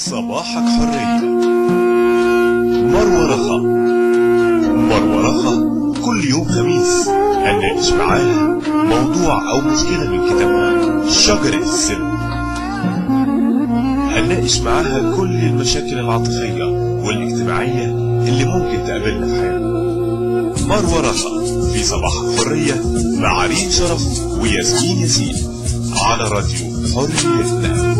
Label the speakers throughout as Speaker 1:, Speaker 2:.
Speaker 1: صباحك حرية مروة رخا مروة رخا كل يوم خميس هنناقش معاها موضوع أو مشكلة من كتابها شجرة السلم هنناقش معاها كل المشاكل العاطفية والاجتماعية اللي ممكن تقابلنا في حياتنا مروة رخا في صباحك حرية مع ريم شرف وياسمين ياسين على راديو حريتنا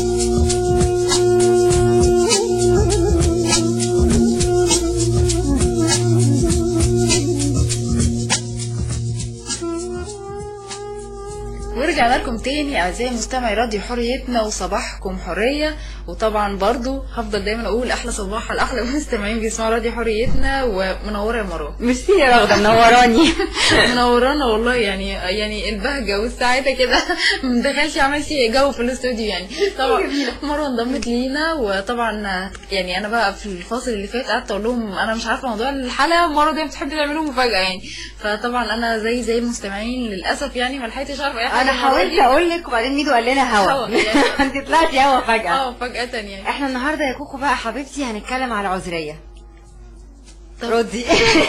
Speaker 2: ورجعنا لكم تاني اعزائي مستمعي راديو حريتنا وصباحكم حريه وطبعا برضو هفضل دايما اقول احلى صباح على احلى مستمعين بيسمعوا راديو حريتنا ومنوره يا مروه
Speaker 3: ميرسي يا رغده منوراني
Speaker 2: منورانا والله يعني يعني البهجه والسعاده كده ما دخلش عملتي جو في الاستوديو يعني طبعا مروه انضمت لينا وطبعا يعني انا بقى في الفاصل اللي فات قعدت اقول لهم انا مش عارفه موضوع الحلقه مروه دايما بتحب تعملوا مفاجاه يعني فطبعا انا زي زي المستمعين للاسف يعني ما لحقتش اعرف اي حاجه
Speaker 3: انا
Speaker 2: المرة
Speaker 3: حاولت
Speaker 2: دي.
Speaker 3: اقول لك وبعدين ميدو قال لنا
Speaker 2: هوا،
Speaker 3: هوا
Speaker 2: يعني.
Speaker 3: انت طلعتي هوا فجاه
Speaker 2: اه فجاه يعني
Speaker 3: احنا النهارده يا كوكو بقى حبيبتي هنتكلم على العذريه
Speaker 2: طب-
Speaker 3: ردي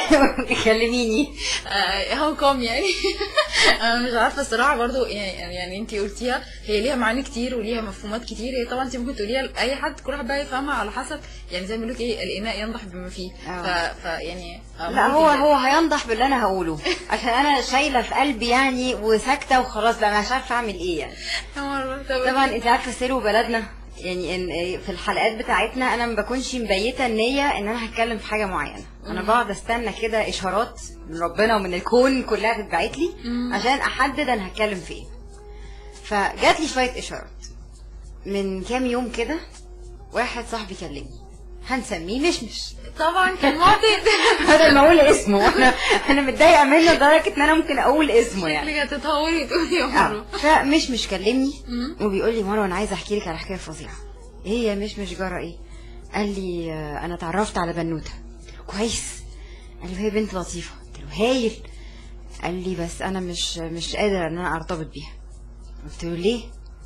Speaker 3: كلميني
Speaker 2: آه، هو كوم يعني انا مش عارفه الصراحه برضو يعني يعني انت قلتيها هي ليها معاني كتير وليها مفهومات كتير هي طبعا انت ممكن تقوليها لاي حد كل واحد بقى يفهمها على حسب يعني زي ما بيقولوا ايه الاناء ينضح بما فيه
Speaker 3: آه.
Speaker 2: ف, ف يعني آه،
Speaker 3: لا
Speaker 2: ممكن
Speaker 3: هو
Speaker 2: كده.
Speaker 3: هو هينضح باللي انا هقوله عشان انا شايله في قلبي يعني وساكته وخلاص بقى مش عارفه اعمل ايه يعني
Speaker 2: يا مروة، طب
Speaker 3: طبعا انت عارفه سلو بلدنا يعني ان في الحلقات بتاعتنا انا ما بكونش مبيته النيه ان انا هتكلم في حاجه معينه انا بقعد استنى كده اشارات من ربنا ومن الكون كلها تتبعت لي
Speaker 2: مم.
Speaker 3: عشان احدد انا هتكلم في ايه فجات لي شويه اشارات من كام يوم كده واحد صاحبي كلمني هنسميه مشمش
Speaker 2: طبعا كان معتاد
Speaker 3: بدل ما اقول اسمه انا انا متضايقه منه لدرجه ان انا ممكن اقول اسمه يعني
Speaker 2: اللي هتتهوري تقولي يا
Speaker 3: اه
Speaker 2: مروه
Speaker 3: فمش مش كلمني
Speaker 2: مم.
Speaker 3: وبيقول لي مروه انا عايزه احكي لك على حكايه فظيعه ايه يا مش مش جرى ايه قال لي آه، انا اتعرفت على بنوته كويس قال لي وهي بنت لطيفه قلت له هايل قال لي بس انا مش مش قادر ان انا ارتبط بيها قلت له ليه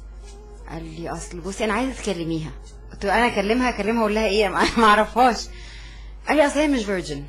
Speaker 3: قال لي اصل بصي انا عايزه تكلميها قلت له انا اكلمها اكلمها اقول لها ايه ما ما اعرفهاش قال لي اصل هي مش فيرجن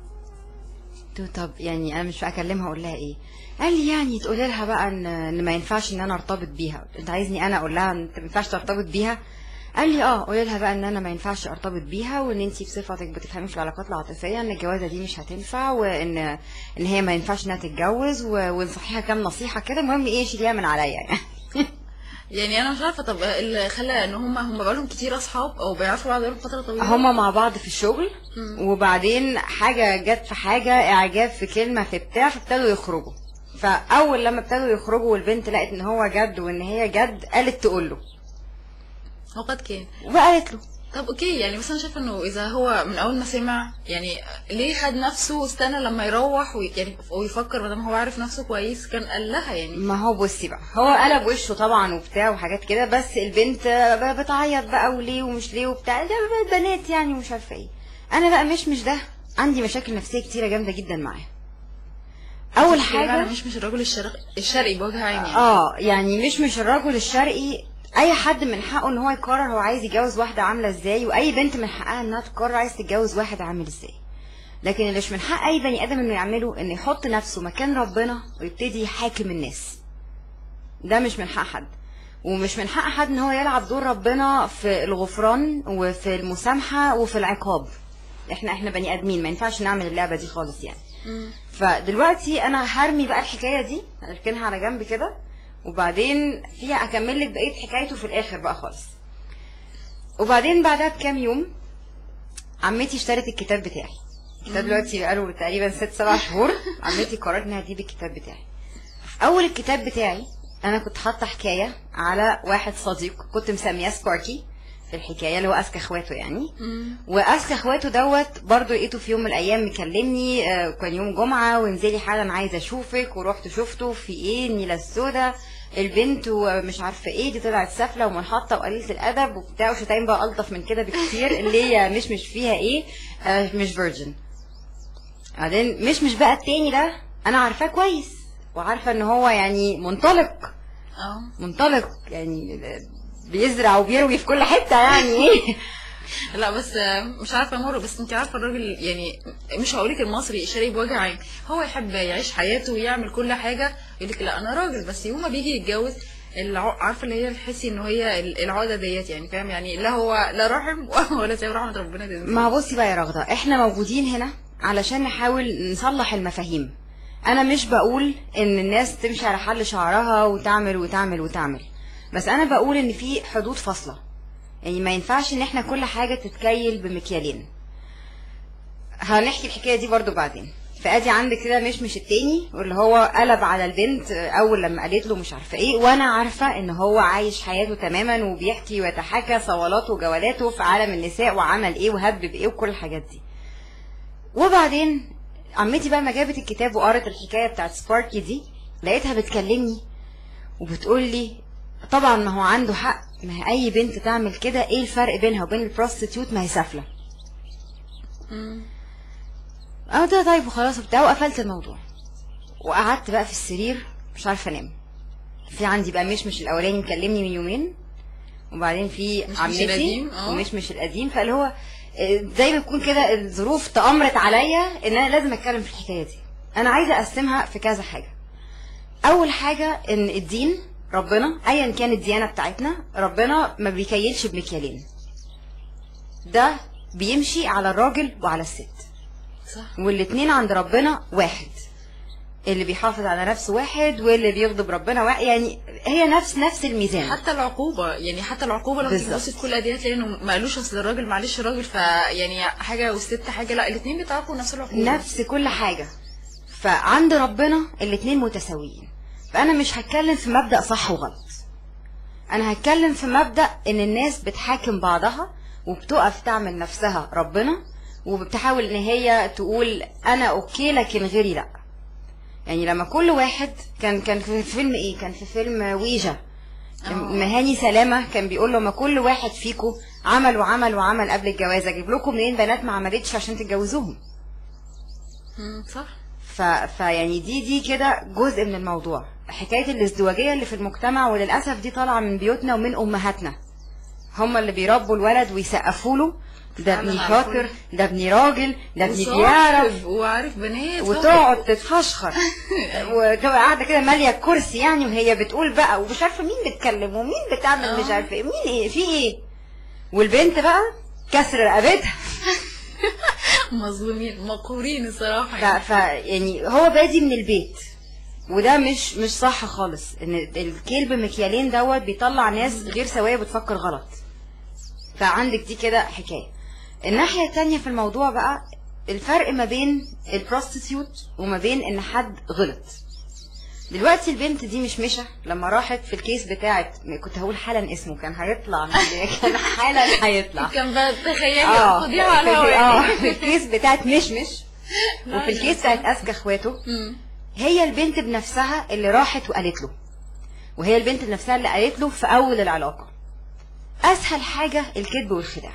Speaker 3: قلت له طب يعني انا مش اكلمها اقول لها ايه قال لي يعني تقول لها بقى ان ان ما ينفعش ان انا ارتبط بيها قلت له انت عايزني انا اقول لها ان انت ما ينفعش ترتبط بيها قال لي اه قولي لها بقى ان انا ما ينفعش ارتبط بيها وان انت بصفتك بتفهمي في العلاقات العاطفيه ان الجوازه دي مش هتنفع وان ان هي ما ينفعش انها تتجوز و- ونصحيها كام نصيحه كده المهم ايه شيليها من عليا يعني
Speaker 2: يعني انا مش عارفه طب اللي خلى ان هم هم بقالهم كتير اصحاب او بيعرفوا بعض بقالهم فتره طويله
Speaker 3: هما مع بعض في الشغل
Speaker 2: مم.
Speaker 3: وبعدين حاجة جت في حاجة إعجاب في كلمة في بتاع فابتدوا يخرجوا فأول لما ابتدوا يخرجوا والبنت لقت إن هو جد وإن هي جد قالت تقول له
Speaker 2: هو قد كان
Speaker 3: وقالت له
Speaker 2: طب اوكي يعني بس انا شايفه انه اذا هو من اول ما سمع يعني ليه خد نفسه واستنى لما يروح وي- يعني ويفكر ما دام هو عارف نفسه كويس كان قال لها يعني
Speaker 3: ما هو بصي بقى هو قلب وشه طبعا وبتاع وحاجات كده بس البنت ب- بتعيط بقى وليه ومش ليه وبتاع ده بنات يعني ومش عارفه ايه انا بقى مش مش ده عندي مشاكل نفسيه كتيره جامده جدا معاه اول
Speaker 2: حاجه
Speaker 3: حاجه
Speaker 2: مش مش الراجل الشرقي الشرقي بوجه عام يعني
Speaker 3: اه يعني مش مش الرجل الشرقي اي حد من حقه ان هو يقرر هو عايز يتجوز واحده عامله ازاي واي بنت من حقها انها تقرر عايز تتجوز واحد عامل ازاي لكن اللي مش من حق اي بني ادم انه يعمله انه يحط نفسه مكان ربنا ويبتدي يحاكم الناس ده مش من حق حد ومش من حق حد ان هو يلعب دور ربنا في الغفران وفي المسامحه وفي العقاب احنا احنا بني ادمين ما ينفعش نعمل اللعبه دي خالص يعني
Speaker 2: مم.
Speaker 3: فدلوقتي انا هرمي بقى الحكايه دي هركنها على جنب كده وبعدين فيها اكمل لك بقيه حكايته في الاخر بقى خالص وبعدين بعدها بكام يوم عمتي اشترت الكتاب بتاعي الكتاب دلوقتي بقاله تقريبا ست سبع شهور عمتي قررت انها تجيب الكتاب بتاعي اول الكتاب بتاعي انا كنت حاطه حكايه على واحد صديق كنت مسمياه سباركي في الحكايه اللي هو اذكى اخواته يعني
Speaker 2: مم.
Speaker 3: واذكى اخواته دوت برضو لقيته في يوم من الايام مكلمني آه، كان يوم جمعه وانزلي حالا عايزه اشوفك ورحت شفته في ايه النيله السوداء البنت ومش عارفه ايه دي طلعت سافله ومنحطه وقليله الادب وبتاع وشتايم بقى الطف من كده بكتير اللي هي مش مش فيها ايه آه، مش فيرجن بعدين مش مش بقى التاني ده انا عارفاه كويس وعارفه ان هو يعني منطلق
Speaker 2: اه
Speaker 3: منطلق يعني بيزرع وبيروي في كل حته يعني ايه
Speaker 2: لا بس آه، مش عارفه يا مروه بس انت عارفه الراجل يعني مش هقولك المصري شاري بوجع عين هو يحب يعيش حياته ويعمل كل حاجه يقول لك لا انا راجل بس يوم ما بيجي يتجوز الع... عارفه اللي هي الحسي ان هي ال- العقده ديت يعني فاهم يعني لا هو لا رحم ولا سايب رحمه ربنا تنزل
Speaker 3: ما بصي بقى يا رغده احنا موجودين هنا علشان نحاول نصلح المفاهيم انا مش بقول ان الناس تمشي على حل شعرها وتعمل وتعمل وتعمل بس انا بقول ان في حدود فاصله يعني ما ينفعش ان احنا كل حاجه تتكيل بمكيالين هنحكي الحكايه دي برضو بعدين فادي عندك كده مشمش التاني واللي هو قلب على البنت اول لما قالت له مش عارفه ايه وانا عارفه ان هو عايش حياته تماما وبيحكي ويتحكى صولاته وجولاته في عالم النساء وعمل ايه وهب بايه وكل الحاجات دي وبعدين عمتي بقى ما جابت الكتاب وقرت الحكايه بتاعت سباركي دي لقيتها بتكلمني وبتقول لي طبعا ما هو عنده حق ما هي اي بنت تعمل كده ايه الفرق بينها وبين البروستيتيوت ما هي سافله اه ده طيب وخلاص وبتاع وقفلت الموضوع وقعدت بقى في السرير مش عارفه انام في عندي بقى مشمش الاولاني مكلمني من يومين وبعدين في
Speaker 2: مشمش
Speaker 3: عمتي
Speaker 2: القديم، اه.
Speaker 3: ومشمش القديم فاللي هو آه، زي ما يكون كده الظروف تأمرت عليا ان انا لازم اتكلم في الحكايه دي انا عايزه اقسمها في كذا حاجه اول حاجه ان الدين ربنا ايا كانت الديانه بتاعتنا ربنا ما بيكيلش بمكيالين ده بيمشي على الراجل وعلى الست
Speaker 2: صح
Speaker 3: والاتنين عند ربنا واحد اللي بيحافظ على نفسه واحد واللي بيغضب ربنا واحد يعني هي نفس نفس الميزان
Speaker 2: حتى العقوبة يعني حتى العقوبة لما
Speaker 3: بالظبط.
Speaker 2: تبصي في كل الأديان تلاقي انه ما قالوش اصل الراجل معلش الراجل فيعني حاجة والست حاجة لا الاتنين بيتعاقبوا نفس العقوبة
Speaker 3: نفس كل حاجة فعند ربنا الاتنين متساويين فأنا مش هتكلم في مبدأ صح وغلط أنا هتكلم في مبدأ إن الناس بتحاكم بعضها وبتقف تعمل نفسها ربنا وبتحاول إن هي تقول أنا أوكي لكن غيري لأ يعني لما كل واحد كان كان في فيلم إيه كان في فيلم ويجا مهاني سلامة كان بيقول له ما كل واحد فيكم عمل وعمل وعمل قبل الجواز اجيب لكم منين بنات ما عملتش عشان تتجوزوهم
Speaker 2: مم، صح
Speaker 3: ف... فيعني دي دي كده جزء من الموضوع حكايه الازدواجيه اللي في المجتمع وللاسف دي طالعه من بيوتنا ومن امهاتنا هم اللي بيربوا الولد ويسقفوا له ده ابني
Speaker 2: فعلاً على
Speaker 3: شاطر ده ابني راجل ده ابني
Speaker 2: وصاحب
Speaker 3: بيعرف
Speaker 2: وعارف بنات
Speaker 3: وتقعد تتفشخر وتبقى قاعده كده ماليه الكرسي يعني وهي بتقول بقى ومش عارفه مين بتكلم ومين بتعمل مش
Speaker 2: آه.
Speaker 3: عارفه ايه مين ايه في ايه والبنت بقى كسر رقبتها
Speaker 2: مظلومين مقهورين الصراحة
Speaker 3: ف...
Speaker 2: يعني.
Speaker 3: ف يعني هو بادي من البيت وده مش مش صح خالص ان الكيل بمكيالين دوت بيطلع ناس غير سويه بتفكر غلط فعندك دي كده حكايه الناحيه التانية في الموضوع بقى الفرق ما بين البروستيتيوت وما بين ان حد غلط دلوقتي البنت دي مش مشى لما راحت في الكيس بتاعت كنت هقول حالا اسمه كان هيطلع كان حالا هيطلع
Speaker 2: كان بقى تخيلي
Speaker 3: اه
Speaker 2: خديها على
Speaker 3: في-
Speaker 2: هواك.
Speaker 3: اه في الكيس بتاعت مشمش وفي الكيس بتاعت اذكى اخواته
Speaker 2: مم.
Speaker 3: هي البنت بنفسها اللي راحت وقالت له وهي البنت بنفسها اللي قالت له في اول العلاقه اسهل حاجه الكذب والخداع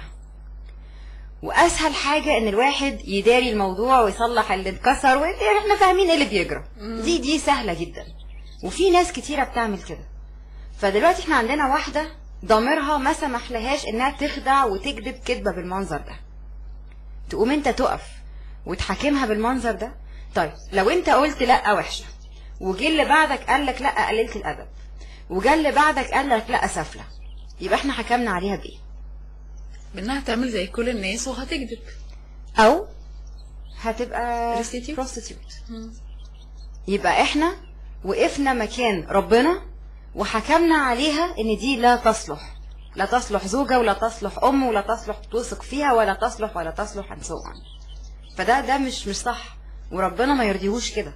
Speaker 3: واسهل حاجه ان الواحد يداري الموضوع ويصلح اللي اتكسر واحنا فاهمين ايه اللي بيجرى دي دي سهله جدا وفي ناس كتيره بتعمل كده فدلوقتي احنا عندنا واحده ضميرها ما سمحلهاش انها تخدع وتكذب كذبه بالمنظر ده تقوم انت تقف وتحاكمها بالمنظر ده طيب لو انت قلت لا وحشه وجه اللي بعدك قال لك لا قللت الادب وجا اللي بعدك قال لك لا سافله يبقى احنا حكمنا عليها بايه
Speaker 2: بانها تعمل زي كل الناس وهتكذب
Speaker 3: او هتبقى
Speaker 2: Prostitute.
Speaker 3: prostitute
Speaker 2: مم.
Speaker 3: يبقى احنا وقفنا مكان ربنا وحكمنا عليها ان دي لا تصلح لا تصلح زوجة ولا تصلح ام ولا تصلح توثق فيها ولا تصلح ولا تصلح and so on فده ده مش مش صح وربنا ما يرضيهوش كده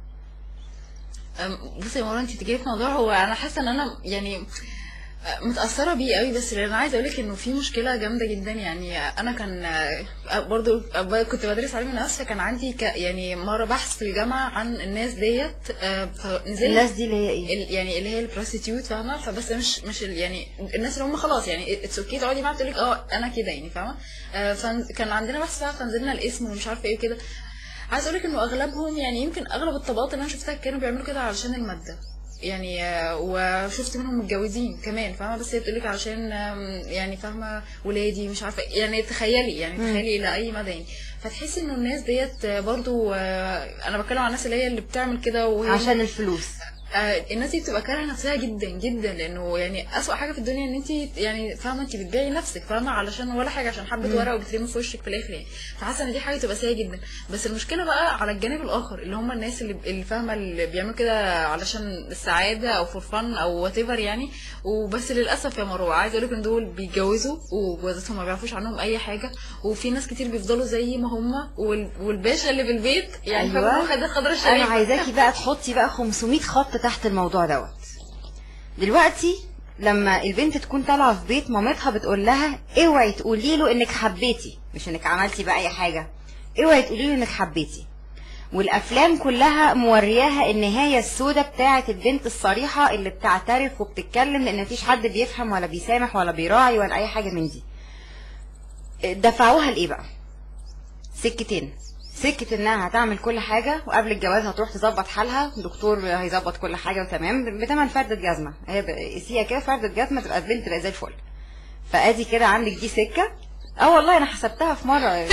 Speaker 2: أم، بصي يا مروه انت تجيبي في موضوع هو انا حاسه ان انا يعني أه، متأثرة بيه قوي بس اللي انا عايزه اقولك انه في مشكلة جامدة جدا يعني انا كان أه، برضو أه، كنت بدرس علم نفس فكان عندي ك يعني مرة بحث في الجامعة عن الناس ديت أه، فنزلت
Speaker 3: الناس دي اللي هي ايه
Speaker 2: ال- يعني اللي هي البروستيتيوت فاهمه فبس مش مش ال- يعني الناس اللي هم خلاص يعني اتس اوكي تقعدي معاها تقول لك اه انا كده يعني فاهمه آه، فكان عندنا بحث بقى فنزلنا الاسم ومش عارفه ايه وكده عايز اقول لك انه اغلبهم يعني يمكن اغلب الطبقات اللي انا شفتها كانوا بيعملوا كده علشان الماده يعني آه، وشفت منهم متجوزين كمان فاهمه بس هي بتقولك عشان آم، يعني فاهمه ولادي مش عارفه يعني تخيلي يعني تخيلي الى اي مدى يعني فتحسي انه الناس ديت آه، برضو آه، انا بتكلم عن الناس اللي هي اللي بتعمل كده وهي
Speaker 3: عشان الفلوس
Speaker 2: آه، الناس دي بتبقى كارهه نفسها جدا جدا لانه يعني اسوأ حاجه في الدنيا ان انت يعني فاهمه انت بتبيعي نفسك فاهمه علشان ولا حاجه عشان حبه ورقه وبترمي في وشك في الاخر يعني فحاسه ان دي حاجه تبقى سيئه جدا بس المشكله بقى على الجانب الاخر اللي هم الناس اللي اللي فاهمه اللي بيعملوا كده علشان السعاده او فور فن او وات يعني وبس للاسف يا مروه عايزه اقول لك ان دول بيتجوزوا وجوازاتهم ما بيعرفوش عنهم اي حاجه وفي ناس كتير بيفضلوا زي ما هم وال- والباشا اللي في البيت يعني
Speaker 3: أيوة.
Speaker 2: فاهمه خد الخضره
Speaker 3: انا
Speaker 2: الشريفه
Speaker 3: عايزاكي بقى تحطي بقى 500 خط تحت الموضوع دوت دلوقتي لما البنت تكون طالعه في بيت مامتها بتقول لها اوعي تقولي له انك حبيتي مش انك عملتي بقى اي حاجه اوعي تقولي له انك حبيتي والافلام كلها مورياها النهايه السوداء بتاعه البنت الصريحه اللي بتعترف وبتتكلم لان مفيش حد بيفهم ولا بيسامح ولا بيراعي ولا اي حاجه من دي دفعوها لايه بقى سكتين سكة انها هتعمل كل حاجة وقبل الجواز هتروح تظبط حالها دكتور هيظبط كل حاجة وتمام بتمن فردة جزمة هي ب- قيسيها كده فردة جزمة تبقى البنت تبقى زي الفل فادي كده عندك دي سكة اه والله انا حسبتها في مرة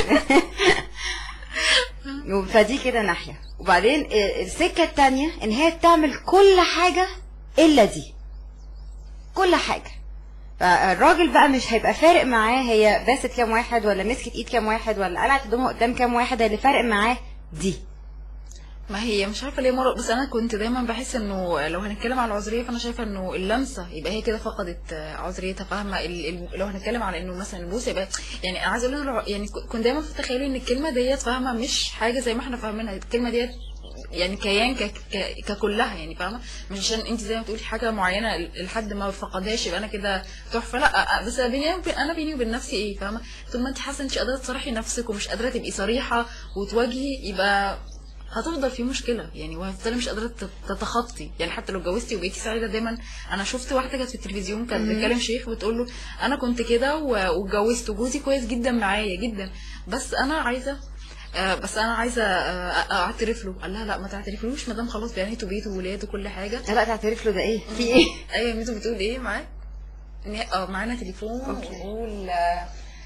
Speaker 3: فدي كده ناحية وبعدين ال- السكة التانية ان هي تعمل كل حاجة الا دي كل حاجة فالراجل بقى مش هيبقى فارق معاه هي باست كام واحد ولا مسكت ايد كام واحد ولا قلعت هدومها قدام كام واحد هي اللي فارق معاه دي
Speaker 2: ما هي مش عارفه ليه مره بس انا كنت دايما بحس انه لو هنتكلم على العذريه فانا شايفه انه اللمسه يبقى هي كده فقدت آه، عذريتها فاهمه ال- ال- لو هنتكلم على انه مثلا البوس يبقى يعني انا عايزه اقول لها يعني ك- كنت دايما في تخيلي ان الكلمه ديت فاهمه مش حاجه زي ما احنا فاهمينها الكلمه ديت يعني كيان ك... ك... ككلها يعني فاهمه مش عشان انت زي ما تقولي حاجه معينه لحد ما فقدهاش يبقى انا كده تحفه لا بس بيني وبين- انا بيني وبين نفسي ايه فاهمه طول ما انت حاسه انت قادره تصرحي نفسك ومش قادره تبقي صريحه وتواجهي يبقى هتفضل في مشكله يعني وهتفضلي مش قادره تت- تتخطي يعني حتى لو اتجوزتي وبقيتي سعيده دايما انا شفت واحده كانت في التلفزيون كانت بتكلم شيخ بتقول له انا كنت كده و- واتجوزت وجوزي كويس جدا معايا جدا بس انا عايزه آه بس انا عايزه آه اعترف له قال لها لا ما تعترفلوش ما دام خلاص بنيتوا بيت وولاد وكل حاجه
Speaker 3: لا تعترف له ده ايه في ايه
Speaker 2: ايوه ميتو بتقول ايه معاك إن- اه معانا تليفون ونقول آه،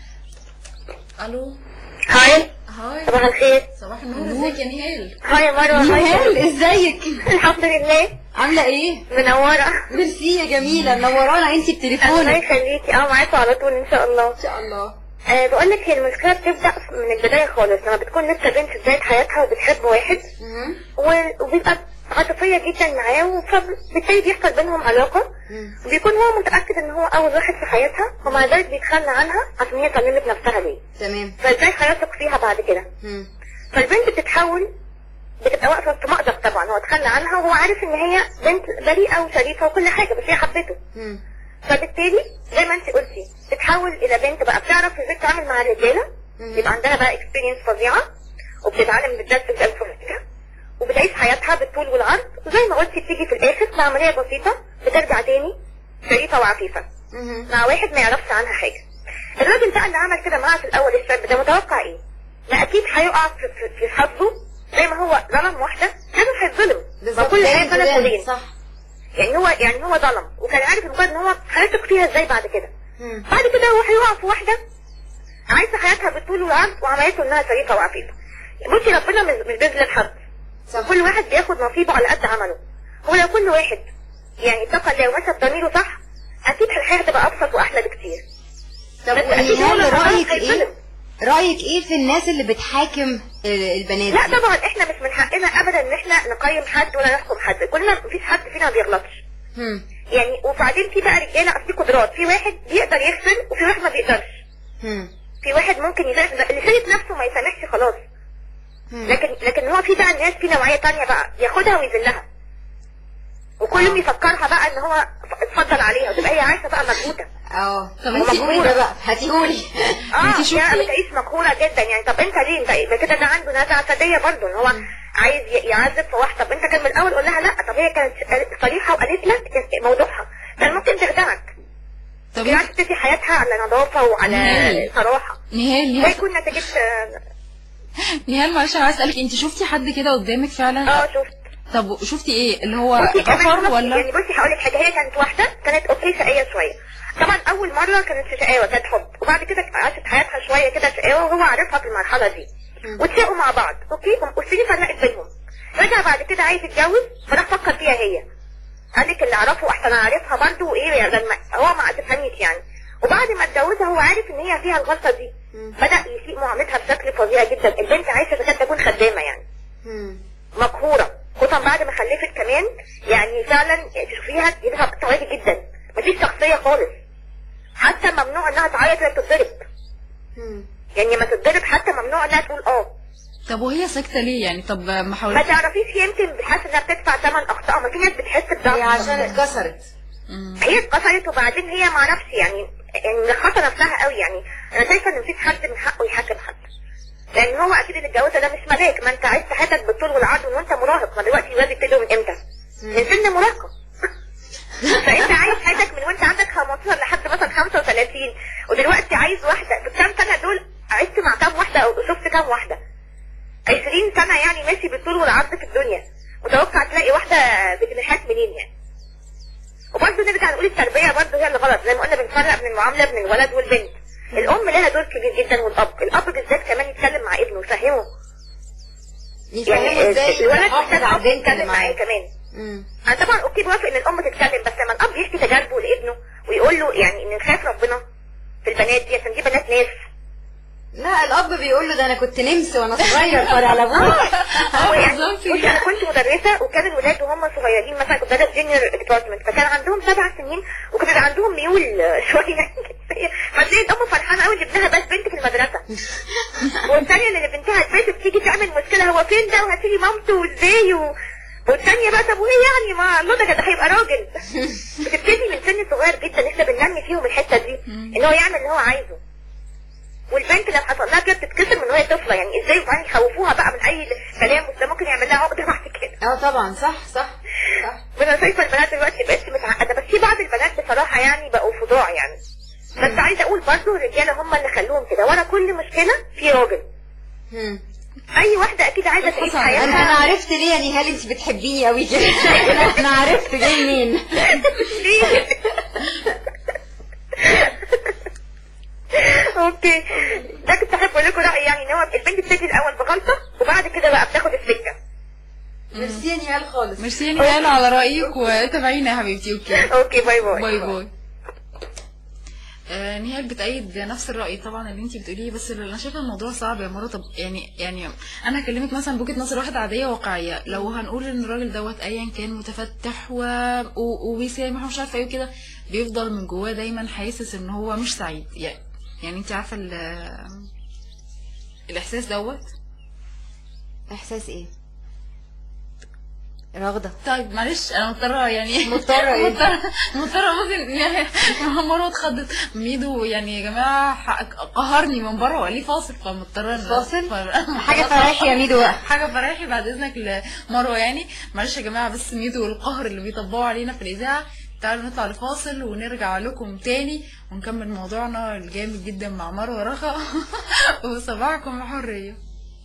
Speaker 2: الو
Speaker 4: هاي
Speaker 2: هاي
Speaker 4: صباح الخير
Speaker 2: صباح النور ازيك يا نهال
Speaker 4: هاي يا مروة هاي
Speaker 3: نهال ازيك
Speaker 4: الحمد لله
Speaker 3: عامله ايه
Speaker 4: منورة
Speaker 3: ميرسي يا جميله منورانا انت
Speaker 4: الله
Speaker 3: بتليفونك
Speaker 4: يخليكي اه معاكوا على طول ان شاء الله
Speaker 3: ان شاء الله
Speaker 4: آه بقول لك هي المشكلة بتبدأ من البداية خالص لما بتكون لسه بنت في بداية حياتها وبتحب واحد
Speaker 3: مهم.
Speaker 4: و- وبيبقى عاطفية جدا معاه فبالتالي بيحصل بينهم علاقة
Speaker 3: مم.
Speaker 4: وبيكون هو متأكد ان هو أول واحد في حياتها ومع ذلك بيتخلى عنها عشان هي سلمت نفسها ليه
Speaker 3: تمام
Speaker 4: فازاي هيثق فيها بعد كده
Speaker 3: مم.
Speaker 4: فالبنت بتتحول بتبقى واقفة في مأزق طبعا هو اتخلى عنها وهو عارف ان هي بنت بريئة وشريفة وكل حاجة بس هي حبته
Speaker 3: مم.
Speaker 4: فبالتالي زي ما انت قلتي تتحول الى بنت بقى بتعرف ازاي تتعامل مع الرجالة
Speaker 3: مم.
Speaker 4: يبقى عندها بقى اكسبيرينس فظيعة وبتتعلم بالذات في الانفورماتيكا وبتعيش حياتها بالطول والعرض وزي ما قلتي بتيجي في الاخر بعملية بسيطة بترجع تاني شريفة وعفيفة
Speaker 3: مهم.
Speaker 4: مع واحد ما يعرفش عنها حاجة الراجل بقى اللي عمل كده معاها في الاول الشاب ده متوقع ايه؟ ما اكيد هيقع في, في, في حظه زي ما هو ظلم واحدة لازم هيتظلم ما
Speaker 3: بالظبط
Speaker 4: كل
Speaker 3: زي
Speaker 4: حاجة ثلاث
Speaker 3: الفلان.
Speaker 4: ولين
Speaker 3: صح
Speaker 4: يعني هو يعني هو ظلم وكان عارف مجرد ان هو هيثق فيها ازاي بعد كده
Speaker 3: مم.
Speaker 4: بعد كده هو هيقع في واحدة عايشة حياتها بالطول والعرض وعملته انها شريفة وعفيفة بصي ربنا مش مش بيظلم حد
Speaker 3: صح
Speaker 4: كل واحد بياخد نصيبه على قد عمله هو لو كل واحد يعني اتقى الله ومشى بضميره صح اكيد الحياة هتبقى ابسط واحلى بكتير
Speaker 3: طب
Speaker 4: بس أكيد هو
Speaker 3: ونهال
Speaker 4: لو
Speaker 3: رايك
Speaker 4: خلاص
Speaker 3: ايه
Speaker 4: هيتظلم.
Speaker 3: رايك ايه في الناس اللي بتحاكم ال- البنات
Speaker 4: لا
Speaker 3: دي؟
Speaker 4: طبعا احنا مش من حقنا ابدا ان احنا نقيم حد ولا نحكم حد كلنا مفيش حد فينا ما بيغلطش
Speaker 3: مم.
Speaker 4: يعني وبعدين في بقى رجاله اصل في قدرات في واحد بيقدر يغفر وفي واحد ما بيقدرش
Speaker 3: مم.
Speaker 4: في واحد ممكن يلاقي اللي شايف نفسه ما يسامحش خلاص
Speaker 3: مم.
Speaker 4: لكن لكن هو في بقى الناس في نوعيه تانية بقى ياخدها ويذلها وكل يوم يفكرها بقى ان هو اتفضل عليها وتبقى هي عايشه بقى مكبوته
Speaker 3: اه
Speaker 2: طب
Speaker 3: انت
Speaker 2: انتي-
Speaker 3: قولي ده بقى هتقولي
Speaker 4: اه
Speaker 2: انتي شفتي-
Speaker 4: يعني بتعيش مقهوره جدا يعني طب انت ليه انت يبقى كده ده عنده نزعه عصبيه برضه ان هو عايز ي- يعذب في واحده طب انت كان من الاول قول لها لا طب هي كانت صريحه وقالت لك موضوعها كان ممكن تخدعك
Speaker 2: طب
Speaker 4: كانت عايزه تدي حياتها على نظافه وعلى
Speaker 2: نهائي.
Speaker 4: صراحه
Speaker 2: نهال
Speaker 4: ده
Speaker 2: نهال
Speaker 4: يكون نتيجه
Speaker 2: نهال معلش انا عايز اسالك انت شفتي حد كده قدامك فعلا
Speaker 4: اه شفت
Speaker 2: طب شفتي ايه اللي هو
Speaker 4: بصي كمان
Speaker 2: غفر
Speaker 4: بصي-
Speaker 2: ولا
Speaker 4: يعني بصي هقول لك حاجه هي كانت واحده كانت اوكي شقيه شويه طبعا اول مره كانت في شقاوه كانت حب وبعد كده عاشت حياتها شويه كده شقاوه وهو عارفها في المرحله دي واتشاقوا مع بعض اوكي والسنين فرقت بينهم رجع بعد كده عايز يتجوز فراح فكر فيها هي قال لك اللي اعرفه احسن اعرفها برضه وايه يعني لما هو ما تفهميش يعني وبعد ما اتجوزها هو عارف ان هي فيها الغلطه دي بدا يسيء معاملتها بشكل فظيع جدا البنت عايشه تكاد تكون خدامه يعني
Speaker 3: مم.
Speaker 4: مقهورة خصوصا بعد ما خلفت كمان يعني فعلا تشوفيها تجيبها طويلة جدا مفيش شخصية خالص حتى ممنوع انها تعيط وهي بتتضرب
Speaker 3: مم.
Speaker 4: يعني ما تتضرب حتى ممنوع انها تقول اه
Speaker 2: طب وهي ساكته ليه يعني طب ما
Speaker 4: ما
Speaker 2: حاولتش
Speaker 4: تعرفيش يمكن بتحس انها بتدفع ثمن اخطاء ما في ناس بتحس بضعف
Speaker 3: هي عشان اتكسرت
Speaker 2: مم.
Speaker 4: هي اتكسرت وبعدين هي ما اعرفش يعني يعني ملخصه نفسها قوي يعني انا شايفه ان مفيش حد من حقه يحاكم حد لان هو اكيد اللي اتجوزها ده مش ملاك ما انت عشت حياتك بالطول والعرض من وانت مراهق ما دلوقتي الولاد يبتدوا من امتى؟ من سن مراهقه فانت عايش حياتك من وانت عندك 15 لحد مثلا 35 ودلوقتي عايز واحده في الكام سنه دول عشت مع كام واحده او شفت كام واحده 20 سنه يعني ماشي بالطول والعرض في الدنيا متوقع تلاقي واحده بجناحات منين يعني وبرضه نرجع نقول التربيه برضه هي اللي غلط زي ما قلنا بنفرق بين المعامله بين الولد والبنت الام لها دور كبير جدا والاب الاب بالذات كمان يتكلم مع ابنه ويفهمه
Speaker 3: يفهموا ازاي
Speaker 4: الولد
Speaker 3: يحافظ
Speaker 4: محتاج
Speaker 3: على
Speaker 4: اب
Speaker 3: البنت
Speaker 4: يتكلم
Speaker 3: اللي
Speaker 4: معاه
Speaker 3: معاه
Speaker 4: كمان
Speaker 3: مم.
Speaker 4: انا طبعا اوكي بوافق ان الام تتكلم بس لما الاب يحكي تجاربه لابنه ويقول له يعني ان نخاف ربنا في البنات دي عشان دي بنات ناس
Speaker 3: لا الاب بيقول له ده انا كنت نمس وانا صغير فرع على ابوك
Speaker 4: هو يعني
Speaker 2: بالظبط
Speaker 4: بصي انا كنت مدرسه وكان الولاد وهم صغيرين مثلا كنت بدرس جونيور ديبارتمنت فكان عندهم سبع سنين وكان بيبقى عندهم ميول شويه فتلاقي الام فرحانه قوي ان ابنها بس بنت في المدرسه والثانيه اللي بنتها اتبسط تيجي تعمل مشكله هو فين ده وهتيجي مامته وازاي و... والثانيه بقى طب وايه يعني ما الله ده ده هيبقى راجل بتبتدي من سن صغير جدا احنا بننمي فيهم الحته دي ان هو يعمل اللي هو عايزه والبنت لو حصل لها كده بتتكسر من وهي طفله يعني ازاي وبعدين يخوفوها بقى من اي كلام ده ممكن يعمل لها عقده بعد كده
Speaker 3: اه طبعا صح صح صح
Speaker 4: وانا شايفه البنات دلوقتي مبقتش متعقده بس في بعض البنات بصراحه يعني بقوا فظاع يعني بس عايزه اقول برضه الرجاله هم اللي خلوهم كده ورا كل مشكله في راجل
Speaker 3: مم.
Speaker 4: اي واحده اكيد عايزه تعيش
Speaker 2: حصل.
Speaker 3: انا انا
Speaker 4: حياتها
Speaker 3: عرفت ليه يا نهال انت بتحبيني قوي كده انا عرفت جاي منين
Speaker 4: ليه؟ اوكي ده كنت احب اقول لكم رايي يعني ان هو البنت بتجي الاول بغلطه وبعد كده بقى بتاخد السكه
Speaker 3: ميرسي يا نهال خالص
Speaker 2: ميرسي يا نهال على رايك وتابعينا يا حبيبتي اوكي
Speaker 4: اوكي باي باي
Speaker 2: باي باي آه، نهال بتأيد نفس الرأي طبعا اللي انتي بتقوليه بس اللي انا شايفه الموضوع صعب يا مرة طب يعني يعني انا هكلمك مثلا بوجهة نظر واحدة عادية واقعية لو هنقول ان الراجل دوت ايا كان متفتح و... و... وبيسامح ومش عارفه ايه وكده بيفضل من جواه دايما حاسس ان هو مش سعيد يعني يعني انت عارفة ال... الاحساس دوت
Speaker 3: احساس ايه رغده
Speaker 2: طيب معلش انا مضطره يعني
Speaker 3: مضطرة إيه؟
Speaker 2: مضطره مضطره ممكن يعني مروه اتخضت ميدو يعني يا جماعه حق- قهرني من بره وقال لي فاصل فمضطره إن-
Speaker 3: فاصل؟
Speaker 2: ف-
Speaker 3: حاجه فرحي يا ميدو بقى
Speaker 2: حاجه فرحي بعد اذنك لمروه يعني معلش يا جماعه بس ميدو والقهر اللي بيطبقوا علينا في الاذاعه تعالوا نطلع لفاصل ونرجع لكم تاني ونكمل موضوعنا الجامد جدا مع مروه رخا وصباحكم حريه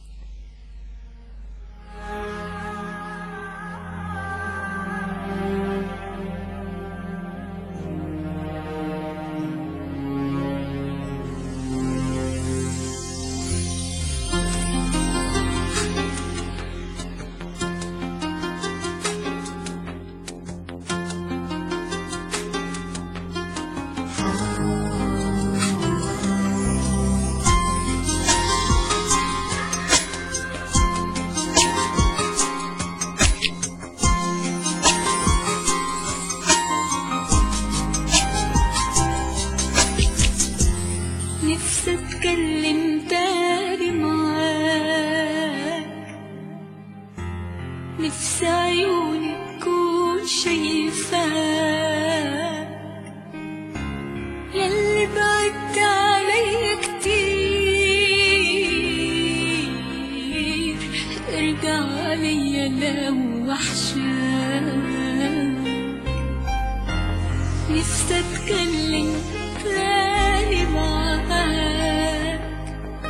Speaker 5: نفسي اتكلم تاني معاك نفسي عيوني تكون شايفاك ياللي بعدت عليا كتير ارجع عليا لو وحشاك نفسي اتكلم تاني معاك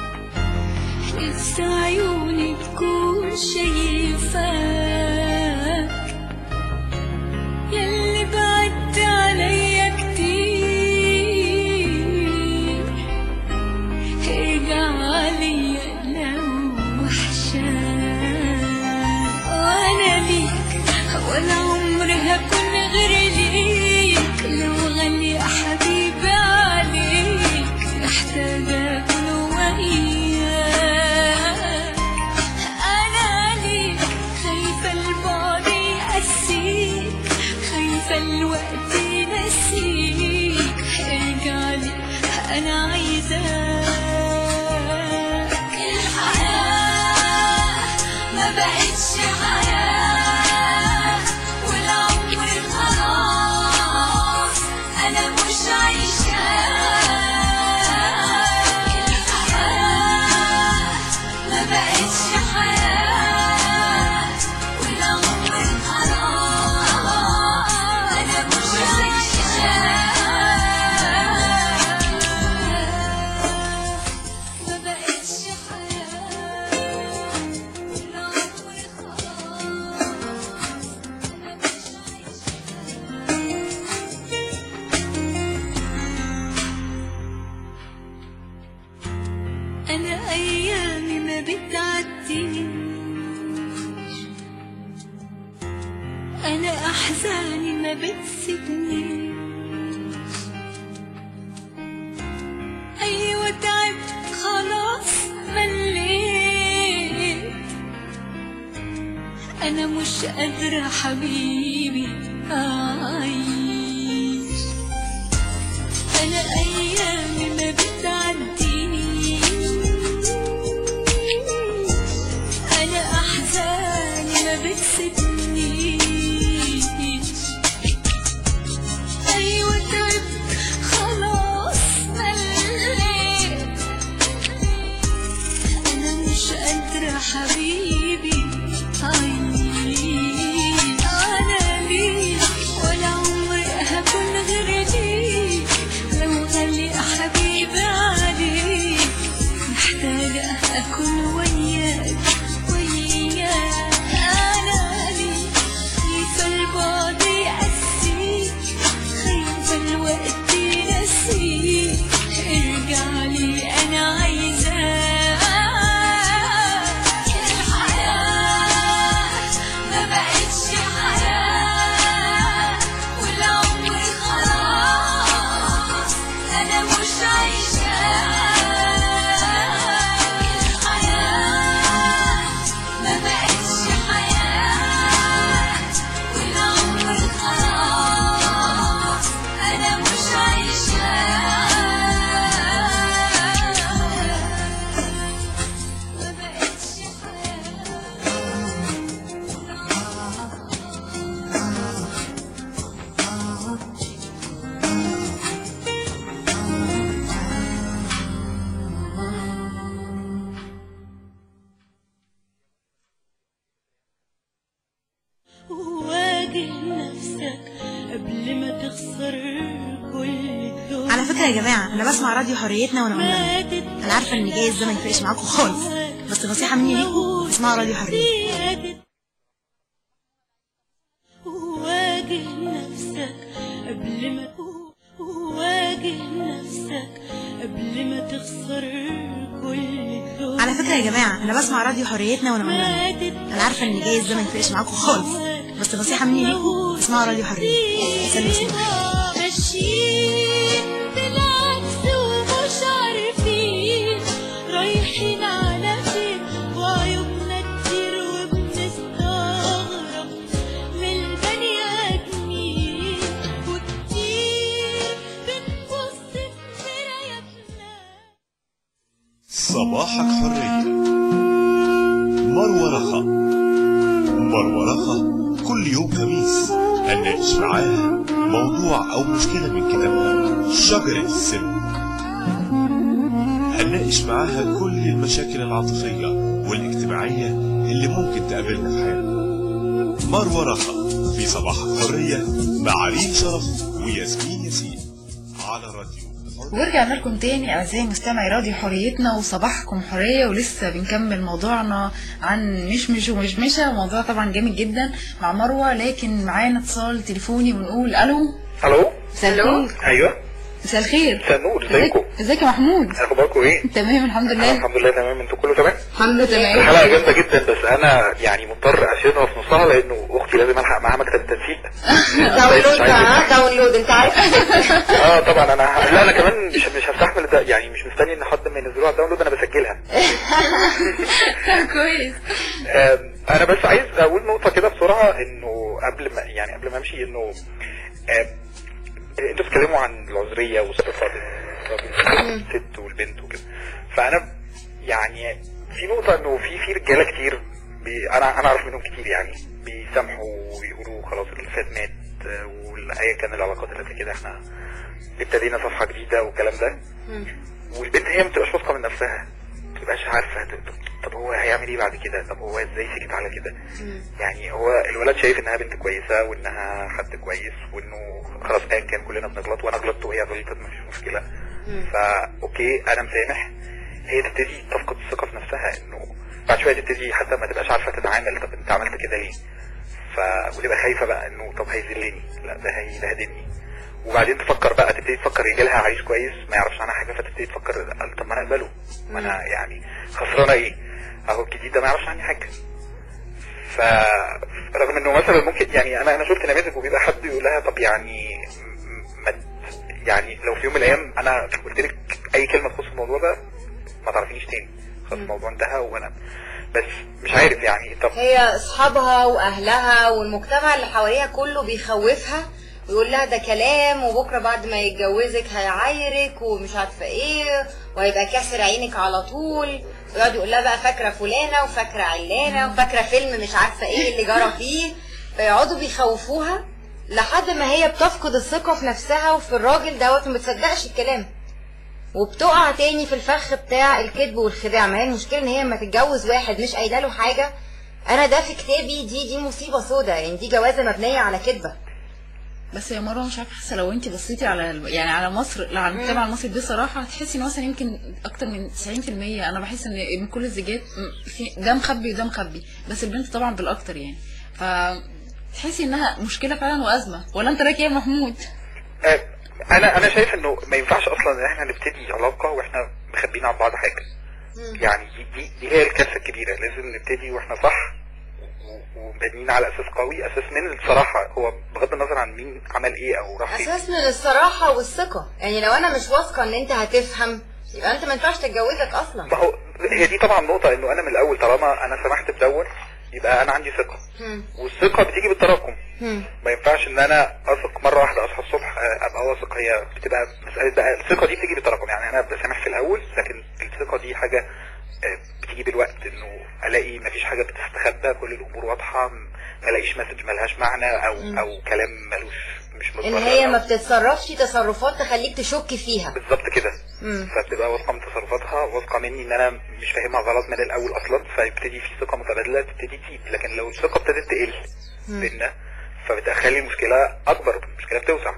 Speaker 5: نفسي عيوني تكون شايفاك أنا عايزاك الحياة ما بقتش حياة والعمر خلاص أنا مش عايشاه الحياة ما بقتش حياة والعمر خلاص أنا مش عايشاه ما بقتش حياة والعمر خلاص أنا مش عايشاه أنا أيامي ما بتعديش أنا أحزاني ما بتسيبنيش أيوة تعبت خلاص مليت أنا مش قادرة حبيبي أعيش أنا أيامي ما بتعديش أنا أحزاني ما بتسيبنيش أيوة تعبت خلاص مليت أنا مش قادرة حبيبي أعيش أنا ليك ولا عمري هكون غير ليك لو غالي حبيبي عليك محتاجة أكون وياك وياك أنا ليك خايفة البعد يأسيك خايفة الوقت ينسيك ارجع لي أنا عايزاك الحياة ما بقتش حياة والعمر خلاص أنا مش عايشاه الحياة ما بقتش حياة والعمر خلاص أنا مش عايشاه ما بقتش واجه نفسك قبل ما تخسر كل الدنيا
Speaker 6: على فكرة يا جماعة أنا بسمع راديو حريتنا وأنا أونلاين
Speaker 5: ماتت
Speaker 6: أنا عارفة إن جاي الزمن يفرقش معاكم خالص بس نصيحة مني ليكم اسمعوا راديو حرية
Speaker 5: زيادة. واجه نفسك قبل ما واجه نفسك قبل ما تخسر كل الدنيا
Speaker 6: على فكرة يا جماعة أنا بسمع راديو حريتنا وأنا أونلاين
Speaker 5: ماتت
Speaker 6: أنا عارفة إن جاي الزمن يفرقش معاكم خالص بس نصيحة مني ليكم اسمعوا راديو حرية سلام سلام
Speaker 5: ماشيين بالعكس ومش عارفين رايحين على فين وعيوبنا كتير وبنستغرب من البني آدمين وكتير بنبص في مرايتنا
Speaker 1: صباحك حرية مروة رخا مروة رخا كل يوم خميس هنناقش معاها موضوع أو مشكلة من كتابها شجرة السن هنناقش معاها كل المشاكل العاطفية والاجتماعية اللي ممكن تقابلنا في حياتنا مروة رخا في صباحك حرية مع ريم شرف وياسمين ياسين على راديو
Speaker 2: ورجعنا لكم تاني اعزائي مستمعي راديو حريتنا وصباحكم حريه ولسه بنكمل موضوعنا عن مشمش ومشمشه موضوع طبعا جامد جدا مع مروه لكن معانا اتصال تليفوني ونقول الو
Speaker 7: الو
Speaker 2: مساء الخير
Speaker 7: ايوه
Speaker 2: مساء الخير
Speaker 7: مساء النور
Speaker 2: ازيك
Speaker 7: ازيكم
Speaker 2: ازيك يا محمود
Speaker 7: اخباركم ايه
Speaker 2: تمام الحمد
Speaker 7: أنا
Speaker 2: لله
Speaker 7: الحمد لله تمام انتوا كله تمام
Speaker 2: الحمد لله تمام
Speaker 7: الحلقه جامده جدا بس انا يعني مضطر اشيلها في نصها لانه اختي لازم الحق معاها مكتب التنسيق
Speaker 3: داونلود بقى داونلود انت عارف
Speaker 7: اه طبعا انا ه- لا انا كمان مش مش هستحمل ده يعني مش مستني ان حد ما ينزلوها على الداونلود انا بسجلها
Speaker 2: كويس
Speaker 7: آم، انا بس عايز اقول نقطه كده بسرعه انه قبل ما يعني قبل ما امشي انه آم، انتوا بتتكلموا عن العذريه والصفات الست والبنت وكده فانا يعني في نقطه انه في في رجاله كتير بي انا انا اعرف منهم كتير يعني بيسامحوا ويقولوا خلاص اللي فات مات آه، وايا كان العلاقات اللي زي كده احنا ابتدينا صفحه جديده والكلام ده والبنت هي ما بتبقاش واثقه من نفسها ما بتبقاش عارفه طب- طب هو هيعمل ايه بعد كده طب هو ازاي سكت على كده يعني هو الولد شايف انها بنت كويسه وانها حد كويس وانه خلاص ايا كان كلنا بنغلط وانا غلطت وهي غلطت مفيش مشكله فا اوكي انا مسامح هي تبتدي تفقد الثقه في نفسها انه بعد شويه تبتدي حتى ما تبقاش عارفه تتعامل طب انت عملت كده ليه ف وتبقى خايفه بقى انه طب هيذلني لا ده هيبهدلني وبعدين تفكر بقى تبتدي تفكر يجي لها عريس كويس ما يعرفش عنها حاجه فتبتدي تفكر قال طب ما انا اقبله ما انا يعني خسرانه ايه اهو الجديد ده ما يعرفش عني حاجه ف رغم انه مثلا ممكن يعني انا انا شفت نماذج وبيبقى حد يقول لها طب يعني م- ما يعني لو في يوم من الايام انا قلت لك اي كلمه تخص الموضوع ده ما تعرفينيش تاني خلاص الموضوع انتهى وانا بس مش عارف يعني طب
Speaker 3: هي اصحابها واهلها والمجتمع اللي حواليها كله بيخوفها ويقول لها ده كلام وبكره بعد ما يتجوزك هيعايرك ومش عارفه ايه وهيبقى كاسر عينك على طول ويقعد يقول لها بقى فاكره فلانه وفاكره علانه وفاكره فيلم مش عارفه ايه اللي جرى فيه فيقعدوا بيخوفوها لحد ما هي بتفقد الثقه في نفسها وفي الراجل دوت وما بتصدقش الكلام وبتقع تاني في الفخ بتاع الكذب والخداع ما هي المشكله ان هي لما تتجوز واحد مش قايله له حاجه انا ده في كتابي دي دي مصيبه سودا يعني دي جوازه مبنيه على كذبه
Speaker 2: بس يا مروه مش عارفه حاسه لو انت بصيتي على ال- يعني على مصر لا على المجتمع المصري بصراحه هتحسي ان مثلا يمكن اكتر من 90% انا بحس ان من كل الزيجات م- في ده مخبي وده مخبي بس البنت طبعا بالاكتر يعني ف تحسي انها مشكله فعلا وازمه ولا انت رايك ايه يا محمود؟
Speaker 7: آه، انا انا شايف انه ما ينفعش اصلا ان احنا نبتدي علاقه واحنا مخبيين عن بعض حاجه يعني دي دي, دي هي الكارثه الكبيره لازم نبتدي واحنا صح و- ومبنيين على اساس قوي اساس من الصراحه هو بغض النظر عن مين عمل ايه او راح فين
Speaker 3: اساس من الصراحه والثقه يعني لو انا مش واثقه ان انت هتفهم يبقى انت ما ينفعش تتجوزك اصلا
Speaker 7: ما هو هي دي طبعا نقطه انه انا من الاول طالما انا سمحت بدون يبقى انا عندي ثقه
Speaker 3: هم.
Speaker 7: والثقه بتيجي بالتراكم
Speaker 3: هم.
Speaker 7: ما ينفعش ان انا اثق مره واحده اصحى الصبح آه، ابقى واثق هي بتبقى مساله بقى الثقه دي بتيجي بالتراكم يعني انا بسامح في الاول لكن الثقه دي حاجه آه، بتيجي بالوقت انه الاقي مفيش حاجه بتستخبى كل الامور واضحه م- ما الاقيش مسج ملهاش معنى او او كلام ملوش مش
Speaker 3: ان
Speaker 7: متبرر
Speaker 3: هي
Speaker 7: أو-
Speaker 3: ما بتتصرفش تصرفات تخليك تشك فيها
Speaker 7: بالظبط كده
Speaker 3: مم.
Speaker 7: فبتبقى واثقه من تصرفاتها واثقه مني ان انا مش فاهمها غلط من الاول اصلا فيبتدي في ثقه متبادله تبتدي تزيد لكن لو الثقه ابتدت تقل بينا فبتخلي المشكله اكبر المشكله بتوسع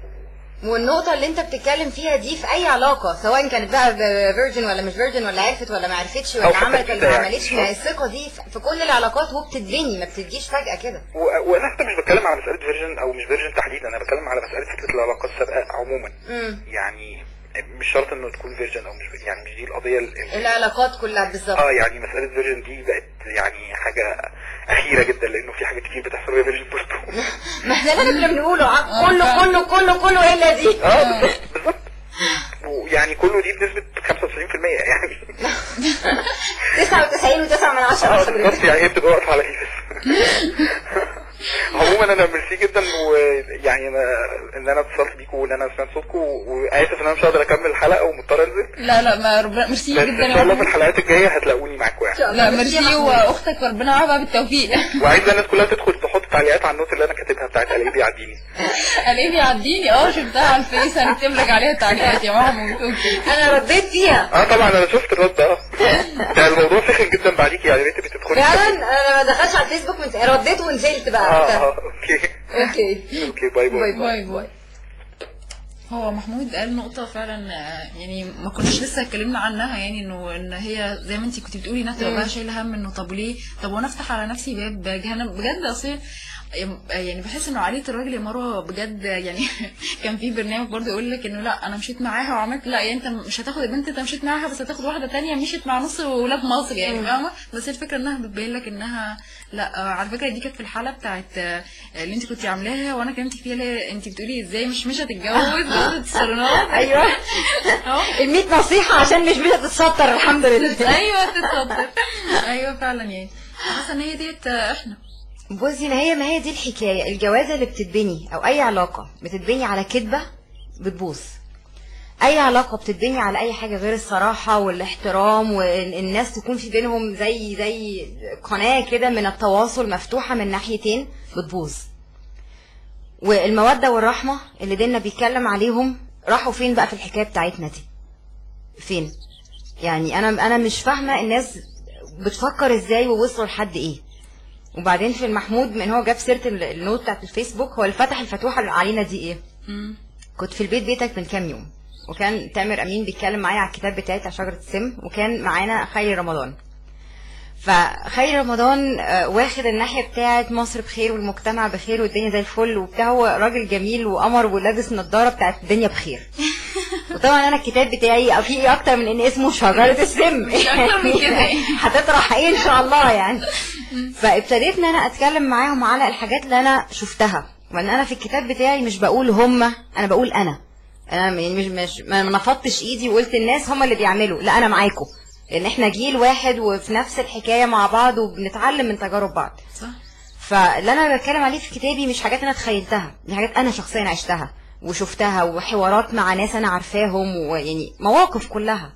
Speaker 3: والنقطة اللي انت بتتكلم فيها دي في أي علاقة سواء كانت بقى فيرجن ولا مش فيرجن ولا عرفت ولا ما عرفتش
Speaker 7: أو
Speaker 3: ولا
Speaker 7: حتى
Speaker 3: عملت ولا
Speaker 7: كده
Speaker 3: ما
Speaker 7: يعني.
Speaker 3: عملتش ما هي الثقة دي في كل العلاقات وبتتبني ما بتجيش فجأة كده
Speaker 7: و- وانا حتى مش بتكلم على مساله فيرجن او مش فيرجن تحديدا انا بتكلم على مساله فكره العلاقه السابقه عموما
Speaker 3: مم.
Speaker 7: يعني مش شرط انه تكون فيرجن او مش يعني مش دي القضيه ال- ال-
Speaker 3: العلاقات كلها بالظبط
Speaker 7: اه يعني مساله فيرجن دي بقت يعني حاجه اخيره جدا لانه في حاجات كتير بتحصل فيها فيرجن برضه
Speaker 3: ما احنا ده اللي كنا بنقوله ع- كله كله كله كله الا دي
Speaker 7: اه بالظبط بالظبط ويعني كله دي بنسبه 95% يعني
Speaker 3: 99 و9 من 10
Speaker 7: اه
Speaker 3: حضرتك
Speaker 7: بالظبط يعني هي بتبقى واقفه على ايه بس عموما انا ميرسي جدا ويعني انا ان انا اتصلت بيكم وان انا سمعت صوتكم واسف ان انا مش هقدر اكمل الحلقه ومضطر انزل
Speaker 2: لا لا ما ربنا ميرسي
Speaker 7: بس
Speaker 2: جدا
Speaker 7: ان
Speaker 2: يا
Speaker 7: شاء الله في
Speaker 2: محمود
Speaker 7: الحلقات الجايه هتلاقوني معاكم يعني
Speaker 2: لا ميرسي واختك وربنا معاها بقى بالتوفيق
Speaker 7: وعايزه الناس كلها تدخل تحط تعليقات على النوت اللي انا كاتبها بتاعت قلبي بيعديني
Speaker 2: الاقيه بيعديني اه شفتها على الفيس هنكتب لك عليها تعليقات يا محمود اوكي
Speaker 3: انا رديت فيها
Speaker 7: اه طبعا انا شفت الرد اه ده الموضوع سخن جدا بعديكي يعني ريت بتدخلي
Speaker 3: فعلا انا ما دخلتش على الفيسبوك من رديت ونزلت
Speaker 7: اه
Speaker 3: بقى
Speaker 7: اه اوكي
Speaker 3: اوكي
Speaker 7: اوكي باي باي
Speaker 2: باي باي هو محمود قال نقطة فعلا آه، يعني ما كناش لسه اتكلمنا عنها يعني انه ان هي زي ما انت كنت بتقولي انها تبقى بقى شايله هم انه طب ليه طب وانا افتح على نفسي باب جهنم بجد اصل يعني بحس انه عقليه الراجل يا مروه بجد يعني كان في برنامج برضه يقول لك انه لا انا مشيت معاها وعملت لا يعني انت مش هتاخد البنت انت مشيت معاها بس هتاخد واحده تانية مشيت مع نص ولاد مصر يعني فاهمه بس الفكره انها بتبين لك انها لا آه، على فكره دي كانت في الحلقه بتاعت آه، اللي انت كنت عاملاها وانا كلمتك فيها اللي هي انت بتقولي ازاي مش مش هتتجوز جوازة الصالونات
Speaker 3: ايوه
Speaker 2: اهو
Speaker 3: ال 100 نصيحة عشان مش بتتستر الحمد لله
Speaker 2: ايوه تتصدق ايوه فعلا يعني حاسه ان هي ديت آه، احنا
Speaker 3: بصي ما هي ما هي دي الحكايه الجوازه اللي بتتبني او اي علاقه بتتبني على كذبه بتبوظ اي علاقه بتتبني على اي حاجه غير الصراحه والاحترام وان الناس تكون في بينهم زي زي قناه كده من التواصل مفتوحه من ناحيتين بتبوظ والموده والرحمه اللي ديننا بيتكلم عليهم راحوا فين بقى في الحكايه بتاعتنا دي فين يعني انا انا مش فاهمه الناس بتفكر ازاي ووصلوا لحد ايه وبعدين في المحمود من هو جاب سيره ال- النوت بتاعت الفيسبوك هو اللي فتح الفتوحه اللي علينا دي ايه
Speaker 2: مم.
Speaker 3: كنت في البيت بيتك من كام يوم وكان تامر امين بيتكلم معايا على الكتاب بتاعي بتاع شجره السم وكان معانا خيري رمضان فخيري رمضان آه، واخد الناحيه بتاعت مصر بخير والمجتمع بخير والدنيا زي الفل وبتاع هو راجل جميل وقمر ولابس نظاره بتاعت الدنيا بخير وطبعا انا الكتاب بتاعي في ايه اكتر من ان اسمه شجره السم
Speaker 2: أكتر من كده إيه؟
Speaker 3: هتطرح ايه ان شاء الله يعني فابتديت ان انا اتكلم معاهم على الحاجات اللي انا شفتها وان انا في الكتاب بتاعي مش بقول هم انا بقول انا انا يعني مش مش ما نفضتش ايدي وقلت الناس هم اللي بيعملوا لا انا معاكم لان احنا جيل واحد وفي نفس الحكايه مع بعض وبنتعلم من تجارب بعض
Speaker 2: صح
Speaker 3: فاللي انا بتكلم عليه في كتابي مش حاجات انا تخيلتها دي حاجات انا شخصيا عشتها وشفتها وحوارات مع ناس انا عارفاهم ويعني مواقف كلها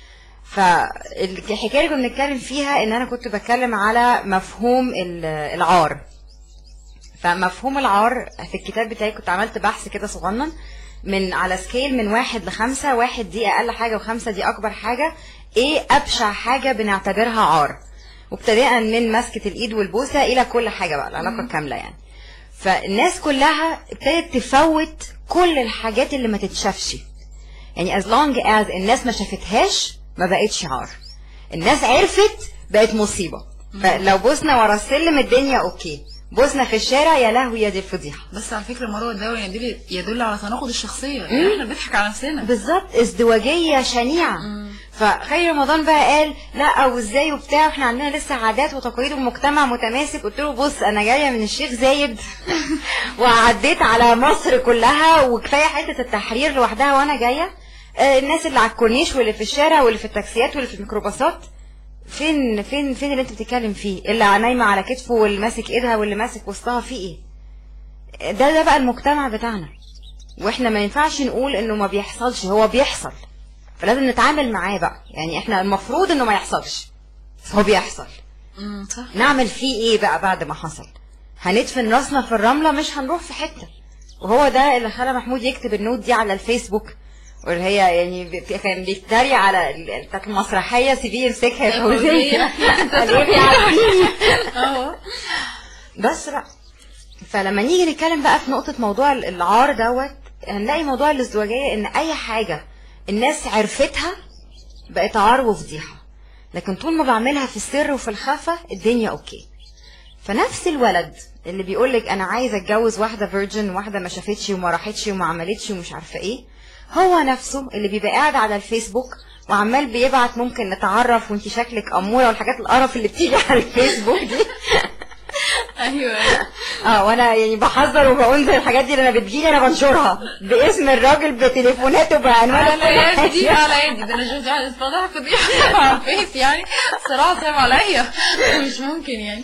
Speaker 3: فالحكايه اللي كنا بنتكلم فيها ان انا كنت بتكلم على مفهوم ال- العار فمفهوم العار في الكتاب بتاعي كنت عملت بحث كده صغنن من على سكيل من واحد لخمسة واحد دي أقل حاجة وخمسة دي أكبر حاجة إيه أبشع حاجة بنعتبرها عار وابتداء من مسكة الإيد والبوسة إلى كل حاجة بقى العلاقة الكاملة يعني فالناس كلها ابتدت تفوت كل الحاجات اللي ما تتشافش يعني as long as الناس ما شافتهاش ما بقتش عار الناس عرفت بقت مصيبة فلو بوسنا ورا السلم الدنيا اوكي بوسنا في الشارع يا لهوي يا دي الفضيحة
Speaker 2: بس على فكره مروه الدوري يدل يدل على تناقض الشخصيه يعني احنا بنضحك على نفسنا
Speaker 3: بالظبط ازدواجية شنيعة فخير رمضان بقى قال لا وازاي وبتاع احنا عندنا لسه عادات وتقاليد ومجتمع متماسك قلت له بص انا جايه من الشيخ زايد وعديت على مصر كلها وكفايه حته التحرير لوحدها وانا جايه آه، الناس اللي على الكورنيش واللي في الشارع واللي في التاكسيات واللي في الميكروباصات فين فين فين اللي انت بتتكلم فيه اللي نايمه على كتفه واللي ماسك ايدها واللي ماسك وسطها في ايه ده ده بقى المجتمع بتاعنا واحنا ما ينفعش نقول انه ما بيحصلش هو بيحصل فلازم نتعامل معاه بقى يعني احنا المفروض انه ما يحصلش بس هو بيحصل
Speaker 2: امم صح
Speaker 3: نعمل فيه ايه بقى بعد ما حصل هندفن راسنا في الرملة مش هنروح في حتة وهو ده اللي خلى محمود يكتب النوت دي على الفيسبوك واللي هي يعني بي- كان بيتريق على ال- بتاعت المسرحية سيبيه يمسكها يا فوزية قال ايه بيعديني
Speaker 2: اه
Speaker 3: بس بقى فلما نيجي نتكلم بقى في نقطة موضوع ال- العار دوت هنلاقي موضوع الازدواجية ان اي حاجة الناس عرفتها بقت عار وفضيحة لكن طول ما بعملها في السر وفي الخفا الدنيا اوكي فنفس الولد اللي بيقولك انا عايز اتجوز واحدة فيرجن واحدة ما شافتش وما راحتش وما عملتش ومش عارفة ايه هو نفسه اللي بيبقى قاعد على الفيسبوك وعمال بيبعت ممكن نتعرف وانت شكلك اموره والحاجات القرف اللي بتيجي على الفيسبوك دي
Speaker 2: ايوه
Speaker 3: اه وانا يعني بحذر وبقول زي الحاجات دي اللي انا بتجيلي انا بنشرها باسم الراجل بتليفوناته بعنوانه
Speaker 2: على يدي على يدي ده انا شفت واحد فضح فضيحه على الفيس يعني صراحه صعب عليا مش ممكن يعني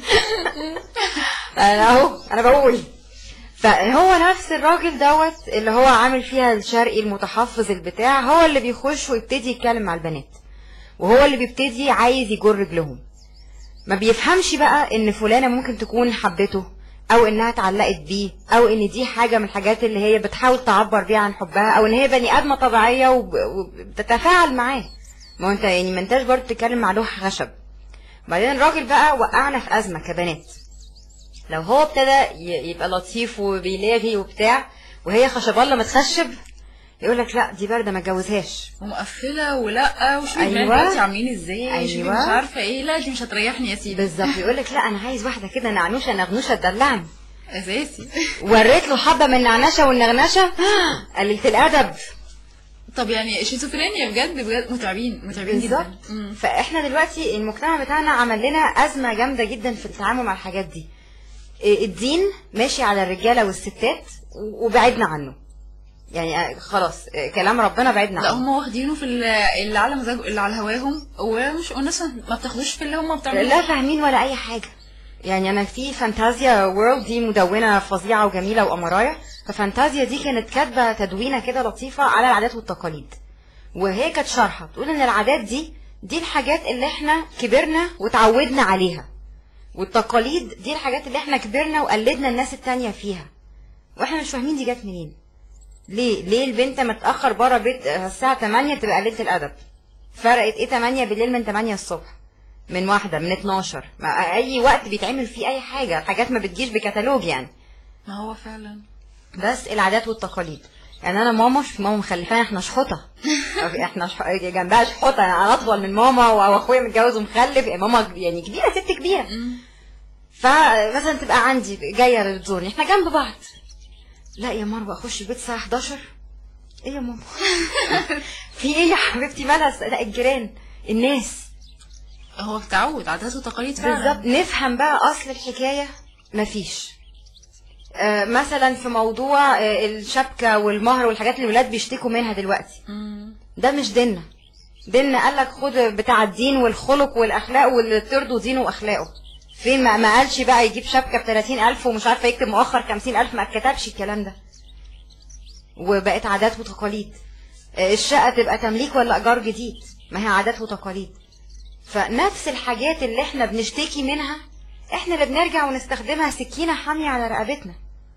Speaker 3: انا اهو انا بقول فهو نفس الراجل دوت اللي هو عامل فيها الشرقي المتحفظ البتاع هو اللي بيخش ويبتدي يتكلم مع البنات وهو اللي بيبتدي عايز يجر رجلهم ما بيفهمش بقى ان فلانة ممكن تكون حبته او انها اتعلقت بيه او ان دي حاجة من الحاجات اللي هي بتحاول تعبر بيها عن حبها او ان هي بني ادمة طبيعية وب- وبتتفاعل معاه ما هو انت يعني ما انتش برضه تتكلم مع لوح خشب بعدين الراجل بقى وقعنا في ازمة كبنات لو هو ابتدى ي- يبقى لطيف وبيلاغي وبتاع وهي خشبالة متخشب يقول لك لا دي بارده ما اتجوزهاش
Speaker 2: ومقفله ولا وشوفي
Speaker 3: أيوة.
Speaker 2: أيوة. دلوقتي عاملين ازاي أيوة. شوفي
Speaker 3: أيوة.
Speaker 2: مش عارفه ايه لا دي مش هتريحني يا سيدي
Speaker 3: بالظبط يقول لك لا انا عايز واحده كده نعنوشه نغنوشه تدلعني
Speaker 2: اساسي
Speaker 3: وريت له حبه من النعنشه والنغنشه قليله الادب
Speaker 2: طب يعني شيزوفرينيا بجد بجد متعبين متعبين
Speaker 3: بالظبط
Speaker 2: جدا مم.
Speaker 3: فاحنا دلوقتي المجتمع بتاعنا عمل لنا ازمه جامده جدا في التعامل مع الحاجات دي إيه، الدين ماشي على الرجاله والستات و- وبعدنا عنه يعني آه، خلاص آه، كلام ربنا بعدنا
Speaker 2: لا
Speaker 3: عنه
Speaker 2: هم واخدينه في ال- اللي على مزاج اللي على هواهم ومش والناس ما بتاخدوش في اللي هم بتعملوه
Speaker 3: لا فاهمين ولا اي حاجه يعني انا في فانتازيا وورلد دي مدونه فظيعه وجميله وامرايه ففانتازيا دي كانت كاتبه تدوينه كده لطيفه على العادات والتقاليد وهي كانت شارحه بتقول ان العادات دي دي الحاجات اللي احنا كبرنا وتعودنا عليها والتقاليد دي الحاجات اللي احنا كبرنا وقلدنا الناس التانية فيها واحنا مش فاهمين دي جت منين ليه ليه البنت متاخر بره بيت الساعه 8 تبقى قليله الادب فرقت ايه 8 بالليل من 8 الصبح من واحده من 12 ما اي وقت بيتعمل فيه اي حاجه الحاجات ما بتجيش بكتالوج يعني
Speaker 2: ما هو فعلا
Speaker 3: بس العادات والتقاليد يعني انا ماما مش ماما مخلفاني احنا شحوطه احنا شح... جنبها شحوطه يعني انا اطول من ماما واخويا متجوز ومخلف يعني ماما يعني كبيره ست كبيره فمثلا تبقى عندي جايه تزورني احنا جنب بعض لا يا مروه اخش البيت الساعه 11 ايه يا ماما في ايه يا حبيبتي مالها لا الجيران الناس
Speaker 2: هو تعود عادات وتقاليد فعلا
Speaker 3: بالظبط نفهم بقى اصل الحكايه مفيش آه مثلا في موضوع آه الشبكه والمهر والحاجات اللي الولاد بيشتكوا منها دلوقتي
Speaker 2: مم.
Speaker 3: ده مش ديننا ديننا قال لك خد بتاع الدين والخلق والاخلاق واللي ترضوا دينه واخلاقه فين ما, ما قالش بقى يجيب شبكه ب 30000 ومش عارفه يكتب مؤخر 50000 ما كتبش الكلام ده وبقت عادات وتقاليد آه، الشقه تبقى تمليك ولا ايجار جديد ما هي عادات وتقاليد فنفس الحاجات اللي احنا بنشتكي منها احنا اللي بنرجع ونستخدمها سكينه حاميه على رقبتنا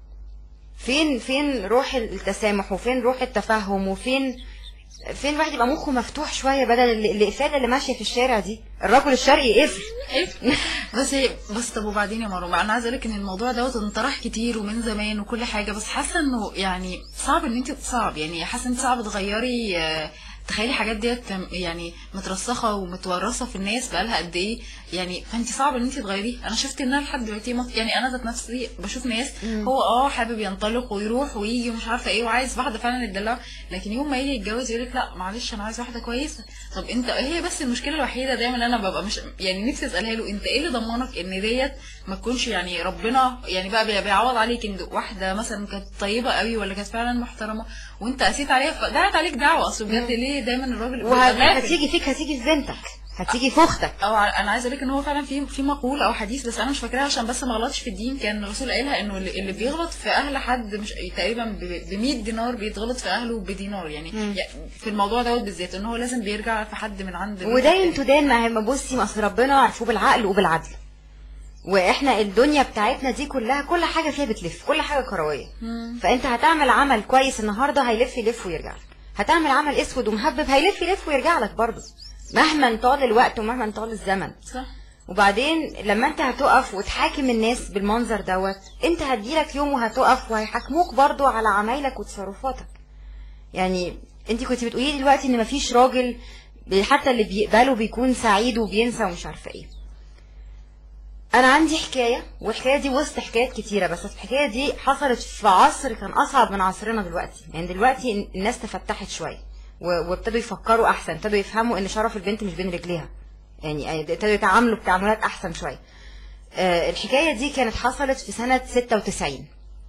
Speaker 3: فين فين روح التسامح وفين روح التفهم وفين فين الواحد يبقى مخه مفتوح شويه بدل ال- الافاده اللي ماشيه في الشارع دي الرجل الشرقي يقفل
Speaker 2: بس هي بس طب وبعدين يا مروه انا عايزه اقول لك ان الموضوع دوت انطرح كتير ومن زمان وكل حاجه بس حاسه انه يعني صعب ان انت صعب يعني حاسه ان انت صعب تغيري آه، تخيلي حاجات ديت كم- يعني مترسخه ومتورثه في الناس بقالها قد ايه يعني فانت صعب ان انت تغيريها انا شفت ان انا لحد دلوقتي مط- يعني انا ذات نفسي بشوف ناس هو اه حابب ينطلق ويروح ويجي ومش عارفه ايه وعايز واحده فعلا تدلعه لكن يوم ما يجي يتجوز يقول لك لا معلش انا عايز واحده كويسه طب انت هي بس المشكله الوحيده دايما انا ببقى مش يعني نفسي اسالها له انت ايه اللي ضمنك ان ديت ما تكونش يعني ربنا يعني بقى بي- بيعوض عليك ان واحده مثلا كانت طيبه قوي ولا كانت فعلا محترمه وانت قسيت عليها فدعت عليك دعوه اصل بجد ليه دايما الراجل بيبقى غافل؟
Speaker 3: وهتيجي فيك هتيجي في بنتك هتيجي في اختك
Speaker 2: او ع- انا عايزه اقول لك ان هو فعلا في في مقول او حديث بس انا مش فاكراها عشان بس ما غلطش في الدين كان الرسول قايلها انه اللي اللي بيغلط في اهل حد مش تقريبا ب 100 دينار بيتغلط في اهله بدينار يعني يعني في الموضوع دوت بالذات ان هو لازم بيرجع في حد من عند
Speaker 3: وداين تدان ما هي ما بصي ما اصل ربنا عرفوه بالعقل وبالعدل واحنا الدنيا بتاعتنا دي كلها كل حاجه فيها بتلف كل حاجه كرويه فانت هتعمل عمل كويس النهارده هيلف يلف ويرجع لك هتعمل عمل اسود ومهبب هيلف يلف ويرجع لك برضه مهما طال الوقت ومهما طال الزمن
Speaker 2: صح
Speaker 3: وبعدين لما انت هتقف وتحاكم الناس بالمنظر دوت انت هتجيلك يوم وهتقف وهيحاكموك برضو على عمايلك وتصرفاتك يعني انت كنت بتقولي لي دلوقتي ان مفيش راجل بي- حتى اللي بيقبله بيكون سعيد وبينسى ومش عارفه ايه انا عندي حكايه والحكايه دي وسط حكايات كتيره بس الحكايه دي حصلت في عصر كان اصعب من عصرنا دلوقتي يعني دلوقتي الناس تفتحت شويه و- وابتدوا يفكروا احسن ابتدوا يفهموا ان شرف البنت مش بين رجليها يعني ابتدوا يتعاملوا بتعاملات احسن شويه آه، الحكايه دي كانت حصلت في سنه 96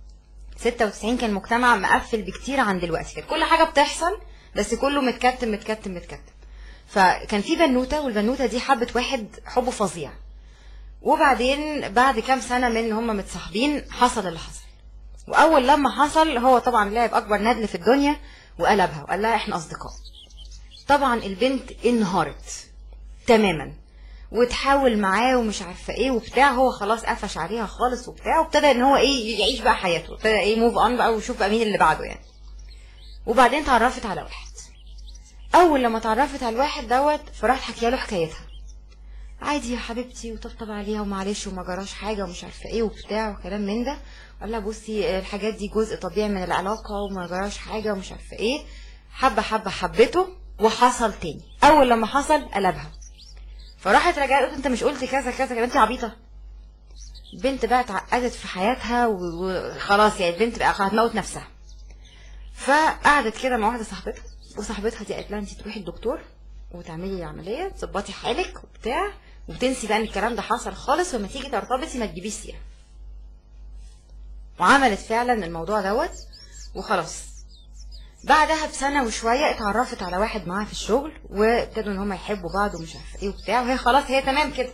Speaker 3: 96 كان مجتمع مقفل بكتير عن دلوقتي كانت كل حاجه بتحصل بس كله متكتم متكتم متكتم فكان في بنوته والبنوته دي حبت واحد حبه فظيع وبعدين بعد كام سنه من ان هم متصاحبين حصل اللي حصل واول لما حصل هو طبعا لعب اكبر ندل في الدنيا وقلبها وقال لها احنا اصدقاء طبعا البنت انهارت تماما وتحاول معاه ومش عارفه ايه وبتاع هو خلاص قفش عليها خالص وبتاع وابتدى ان هو ايه يعيش بقى حياته ابتدى ايه موف اون بقى ويشوف بقى مين اللي بعده يعني وبعدين اتعرفت على واحد اول لما اتعرفت على الواحد دوت فراحت حكي له حكايتها عادي يا حبيبتي وطبطب عليها ومعلش وما جراش حاجه ومش عارفه ايه وبتاع وكلام من ده قال لها بصي الحاجات دي جزء طبيعي من العلاقه وما جراش حاجه ومش عارفه ايه حبه حبه حبته وحصل تاني اول لما حصل قلبها فراحت رجعت قالت انت مش قلت كذا كذا كذا انت عبيطه البنت بقى اتعقدت في حياتها و- وخلاص يعني البنت بقى هتموت نفسها فقعدت كده مع واحده صاحبتها وصاحبتها دي قالت لها انت تروحي الدكتور وتعملي عمليه تظبطي حالك وبتاع وتنسي بقى ان الكلام ده حصل خالص ولما تيجي ترتبطي ما تجيبيش سيره وعملت فعلا الموضوع دوت وخلاص بعدها بسنه وشويه اتعرفت على واحد معاها في الشغل وابتدوا ان هم يحبوا بعض ومش عارفه ايه وبتاع وهي خلاص هي تمام كده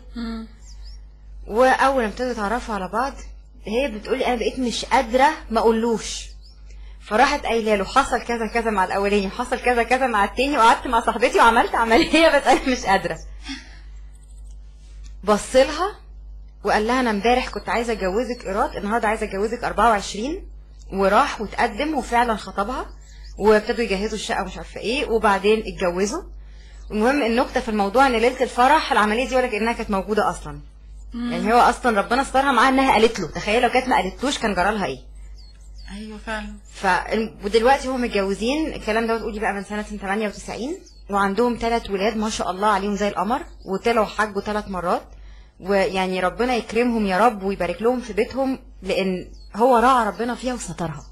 Speaker 3: واول ما ابتدوا يتعرفوا على بعض هي بتقولي انا بقيت مش قادره ما اقولوش فراحت قايله له حصل كذا كذا مع الاولاني وحصل كذا كذا مع التاني وقعدت مع صاحبتي وعملت عمليه بس انا مش قادره بص لها وقال لها انا امبارح كنت عايزه اتجوزك ايراد النهارده عايزه اتجوزك 24 وراح وتقدم وفعلا خطبها وابتدوا يجهزوا الشقه ومش عارفه ايه وبعدين اتجوزوا المهم النكته في الموضوع ان ليله الفرح العمليه دي ولا كانها كانت موجوده اصلا يعني هو اصلا ربنا استرها معاها انها قالت له تخيل لو كانت ما قالتلوش كان جرالها ايه
Speaker 2: ايوه فعلا
Speaker 3: ف ودلوقتي هم متجوزين الكلام ده قولي بقى من سنه 98 وعندهم ثلاث ولاد ما شاء الله عليهم زي القمر وطلعوا حجوا ثلاث مرات ويعني ربنا يكرمهم يا رب ويبارك لهم في بيتهم لان هو راعى ربنا فيها وسترها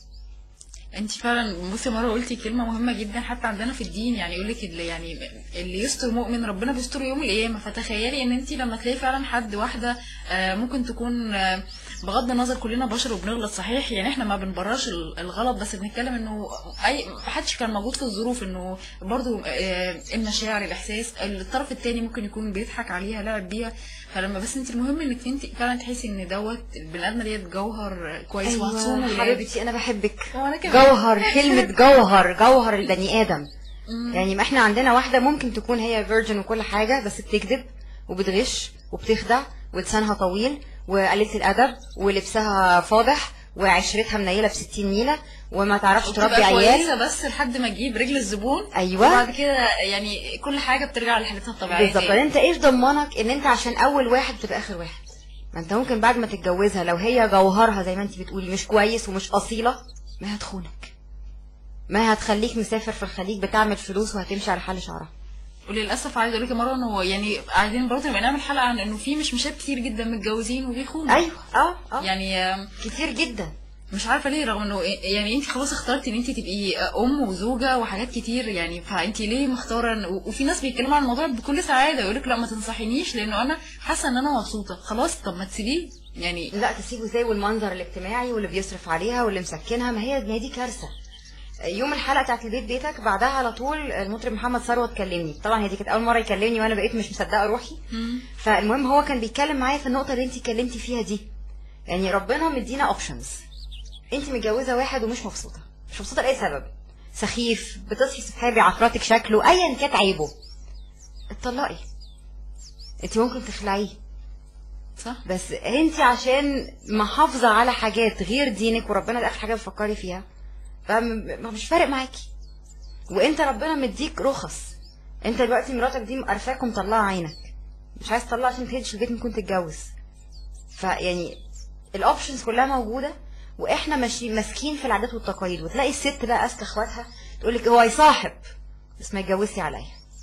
Speaker 2: انت فعلا بصي مره قلتي كلمه مهمه جدا حتى عندنا في الدين يعني يقول لك اللي يعني اللي يستر مؤمن ربنا بيستر يوم القيامه فتخيلي ان انت لما تلاقي فعلا حد واحده آه، ممكن تكون آه، بغض النظر كلنا بشر وبنغلط صحيح يعني احنا ما بنبررش ال- الغلط بس بنتكلم انه اي محدش كان موجود في الظروف انه برضو آه، المشاعر الاحساس الطرف التاني ممكن يكون بيضحك عليها لعب بيها فلما بس انت المهم انك انت فعلا تحسي ان دوت البني ادمه ديت جوهر كويس وهتصوم
Speaker 3: ايوه
Speaker 2: ولادك
Speaker 3: حبيبتي انا بحبك
Speaker 2: وانا كمان
Speaker 3: جوهر كلمة جوهر جوهر البني آدم يعني ما احنا عندنا واحدة ممكن تكون هي فيرجن وكل حاجة بس بتكذب وبتغش وبتخدع ولسانها طويل وقليلة الأدب ولبسها فاضح وعشرتها منيلة بستين نيلة وما تعرفش
Speaker 2: وتبقى
Speaker 3: تربي عيال
Speaker 2: كويسة بس لحد ما تجيب رجل الزبون
Speaker 3: أيوة.
Speaker 2: وبعد كده يعني كل حاجة بترجع لحالتها الطبيعية
Speaker 3: بالظبط
Speaker 2: تاني.
Speaker 3: انت ايش ضمنك ان انت عشان اول واحد تبقى اخر واحد ما انت ممكن بعد ما تتجوزها لو هي جوهرها زي ما انت بتقولي مش كويس ومش اصيله ما هتخونك ما هتخليك مسافر في الخليج بتعمل فلوس وهتمشي على حل شعرها
Speaker 2: وللاسف عايزه اقول لك يا مروه انه يعني عايزين برضه نبقى نعمل حلقه عن انه في مشمشات كتير جدا متجوزين وبيخونوا
Speaker 3: ايوه اه اه
Speaker 2: يعني آم،
Speaker 3: كتير جدا
Speaker 2: مش عارفه ليه رغم انه يعني انت خلاص اخترتي ان انت تبقي ام وزوجه وحاجات كتير يعني فانت ليه مختاره إن- و- وفي ناس بيتكلموا عن الموضوع بكل سعاده يقول لك لا ما تنصحينيش لانه انا حاسه ان انا مبسوطه خلاص طب ما تسيبيه يعني
Speaker 3: لا تسيبه ازاي والمنظر الاجتماعي واللي بيصرف عليها واللي مسكنها ما هي ما هي دي كارثه يوم الحلقه بتاعت البيت بيتك بعدها على طول المطرب محمد ثروت كلمني طبعا هي دي كانت اول مره يكلمني وانا بقيت مش مصدقه روحي فالمهم هو كان بيتكلم معايا في النقطه اللي انت اتكلمتي فيها دي يعني ربنا مدينا اوبشنز انت متجوزه واحد ومش مبسوطه مش مبسوطه لاي سبب سخيف بتصحي الصبح بعفراتك شكله ايا كانت عيبه اتطلقي انت ممكن تخلعيه
Speaker 2: صح
Speaker 3: بس انت عشان محافظه على حاجات غير دينك وربنا ده اخر حاجه بتفكري فيها فمش فارق معاكي وانت ربنا مديك رخص انت دلوقتي مراتك دي مقرفاك ومطلعه عينك مش عايز تطلع عشان تهدش البيت ممكن تتجوز فيعني الاوبشنز كلها موجوده واحنا ماشيين ماسكين في العادات والتقاليد وتلاقي الست بقى اذكى اخواتها تقول لك هو يصاحب بس ما يتجوزش عليا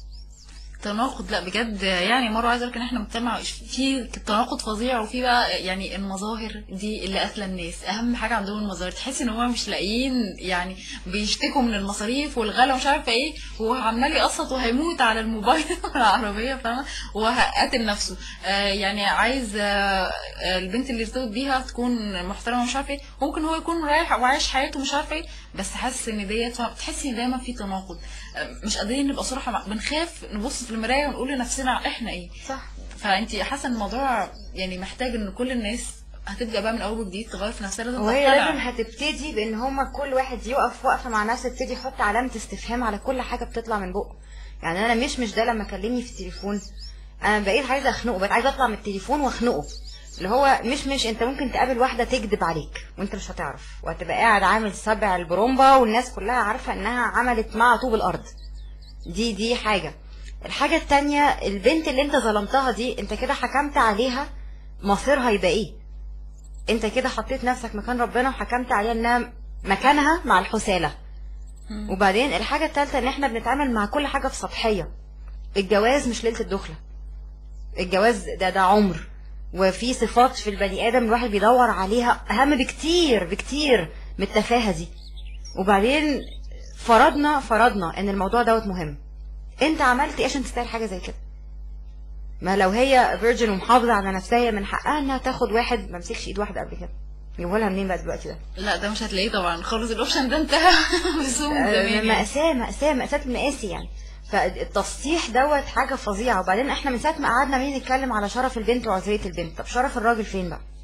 Speaker 2: تناقض لا بجد يعني مره عايزه اقول لك ان احنا مجتمع في تناقض فظيع وفي بقى يعني المظاهر دي اللي قاتله الناس اهم حاجه عندهم المظاهر تحس ان هم مش لاقيين يعني بيشتكوا من المصاريف والغلا ومش عارفه ايه وهو عمال يقسط وهيموت على الموبايل العربيه فاهمه وهقتل نفسه آه يعني عايز آه آه، البنت اللي يرتبط بيها تكون محترمه مش عارفه ايه ممكن هو يكون رايح وعايش حياته مش عارفه ايه بس حاسس ان ديت تحسي ان دايما في تناقض آه، مش قادرين نبقى صراحه مع- بنخاف نبص في المرايه ونقول لنفسنا احنا ايه
Speaker 3: صح
Speaker 2: فانت حاسه ان الموضوع يعني محتاج ان كل الناس هتبدا بقى من اول وجديد تغير في نفسها لازم
Speaker 3: وهي
Speaker 2: تقتنع.
Speaker 3: لازم هتبتدي بان هما كل واحد يقف وقفه مع نفسه يبتدي يحط علامه استفهام على كل حاجه بتطلع من بقه يعني انا مش مش ده لما كلمني في التليفون انا بقيت عايزه اخنقه بقيت عايزه اطلع من التليفون واخنقه اللي هو مش مش انت ممكن تقابل واحده تكذب عليك وانت مش هتعرف وهتبقى قاعد عامل سبع البرومبا والناس كلها عارفه انها عملت مع طوب الارض دي دي حاجه الحاجه التانية البنت اللي انت ظلمتها دي انت كده حكمت عليها مصيرها يبقى ايه انت كده حطيت نفسك مكان ربنا وحكمت عليها انها مكانها مع الحسالة وبعدين الحاجة التالتة ان احنا بنتعامل مع كل حاجة في سطحية الجواز مش ليلة الدخلة الجواز ده ده عمر وفي صفات في البني ادم الواحد بيدور عليها اهم بكتير بكتير من التفاهة دي وبعدين فرضنا فرضنا ان الموضوع دوت مهم انت عملت ايه عشان تستاهل حاجة زي كده ما لو هي فيرجن ومحافظة على نفسها هي من حقها انها تاخد واحد ما مسكش ايد واحدة قبل كده يجيبوا لها منين بقى دلوقتي ده؟
Speaker 2: لا ده مش هتلاقيه طبعا خالص الاوبشن ده انتهى بزوم
Speaker 3: آه،
Speaker 2: زمان يعني.
Speaker 3: مأساة مأساة مأساة المقاسي يعني فالتسطيح دوت حاجة فظيعة وبعدين احنا من ساعة ما قعدنا مين نتكلم على شرف البنت وعذرية البنت طب شرف الراجل فين بقى؟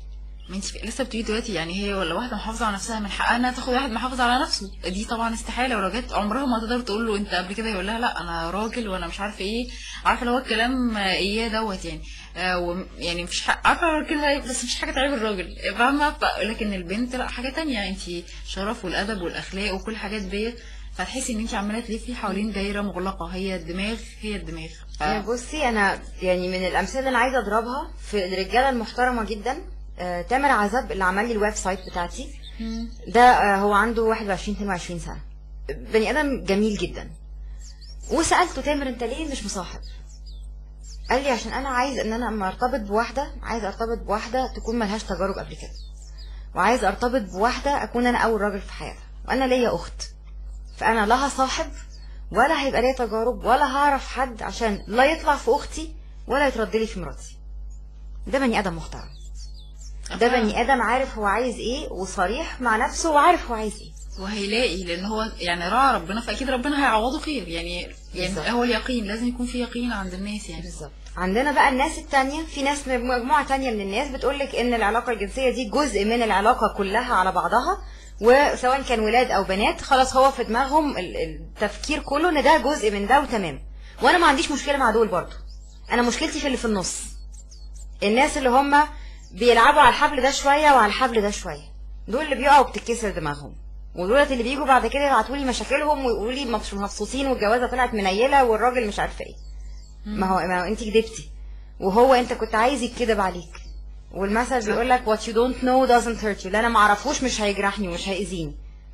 Speaker 2: ما انت لسه بتقولي دلوقتي يعني هي ولا واحده محافظه على نفسها من حقها انها تاخد واحد محافظ على نفسه دي طبعا استحاله ولو جت عمرها ما تقدر تقول له انت قبل كده يقول لها لا انا راجل وانا مش عارفه ايه عارفه اللي هو الكلام آه، اياه دوت يعني آه وم- يعني مش حق عارفه كده بس مش حاجه تعيب الراجل فاهمه ف- لكن البنت لا حاجه تانية انت شرف والادب والاخلاق وكل الحاجات ديت فتحسي ان انت عماله تلفي حوالين دايره مغلقه هي الدماغ هي الدماغ ف...
Speaker 3: يعني بصي انا يعني من الامثله اللي انا عايزه اضربها في الرجاله المحترمه جدا آه، تامر عزب اللي عمل لي الويب سايت بتاعتي
Speaker 2: مم.
Speaker 3: ده آه، هو عنده 21 22 سنه بني ادم جميل جدا وسالته تامر انت ليه مش مصاحب قال لي عشان انا عايز ان انا اما ارتبط بواحده عايز ارتبط بواحده تكون ملهاش تجارب قبل كده وعايز ارتبط بواحده اكون انا اول راجل في حياتها وانا ليا اخت فانا لا هصاحب ولا هيبقى ليا تجارب ولا هعرف حد عشان لا يطلع في اختي ولا يترد لي في مراتي ده بني ادم محترم ده بني ادم عارف هو عايز ايه وصريح مع نفسه وعارف هو عايز ايه
Speaker 2: وهيلاقي لان هو يعني راعى ربنا فاكيد ربنا هيعوضه خير يعني يعني
Speaker 3: بالظبط.
Speaker 2: هو اليقين لازم يكون في يقين عند الناس يعني
Speaker 3: بالظبط عندنا بقى الناس التانية في ناس مجموعة تانية من الناس بتقولك ان العلاقة الجنسية دي جزء من العلاقة كلها على بعضها وسواء كان ولاد او بنات خلاص هو في دماغهم ال- التفكير كله ان ده جزء من ده وتمام وانا ما عنديش مشكلة مع دول برضو انا مشكلتي في اللي في النص الناس اللي هم بيلعبوا على الحبل ده شوية وعلى الحبل ده شوية دول اللي بيقعوا بتتكسر دماغهم ودولت اللي بيجوا بعد كده يبعتوا لي مشاكلهم ويقولوا لي مش مبسوطين والجوازه طلعت منيله والراجل مش عارفه ايه ما هو ما هو انت كدبتي وهو انت كنت عايز يتكذب عليك والمثل بيقول لك what you don't know doesn't hurt you اللي انا ما اعرفوش مش هيجرحني ومش هيأذيني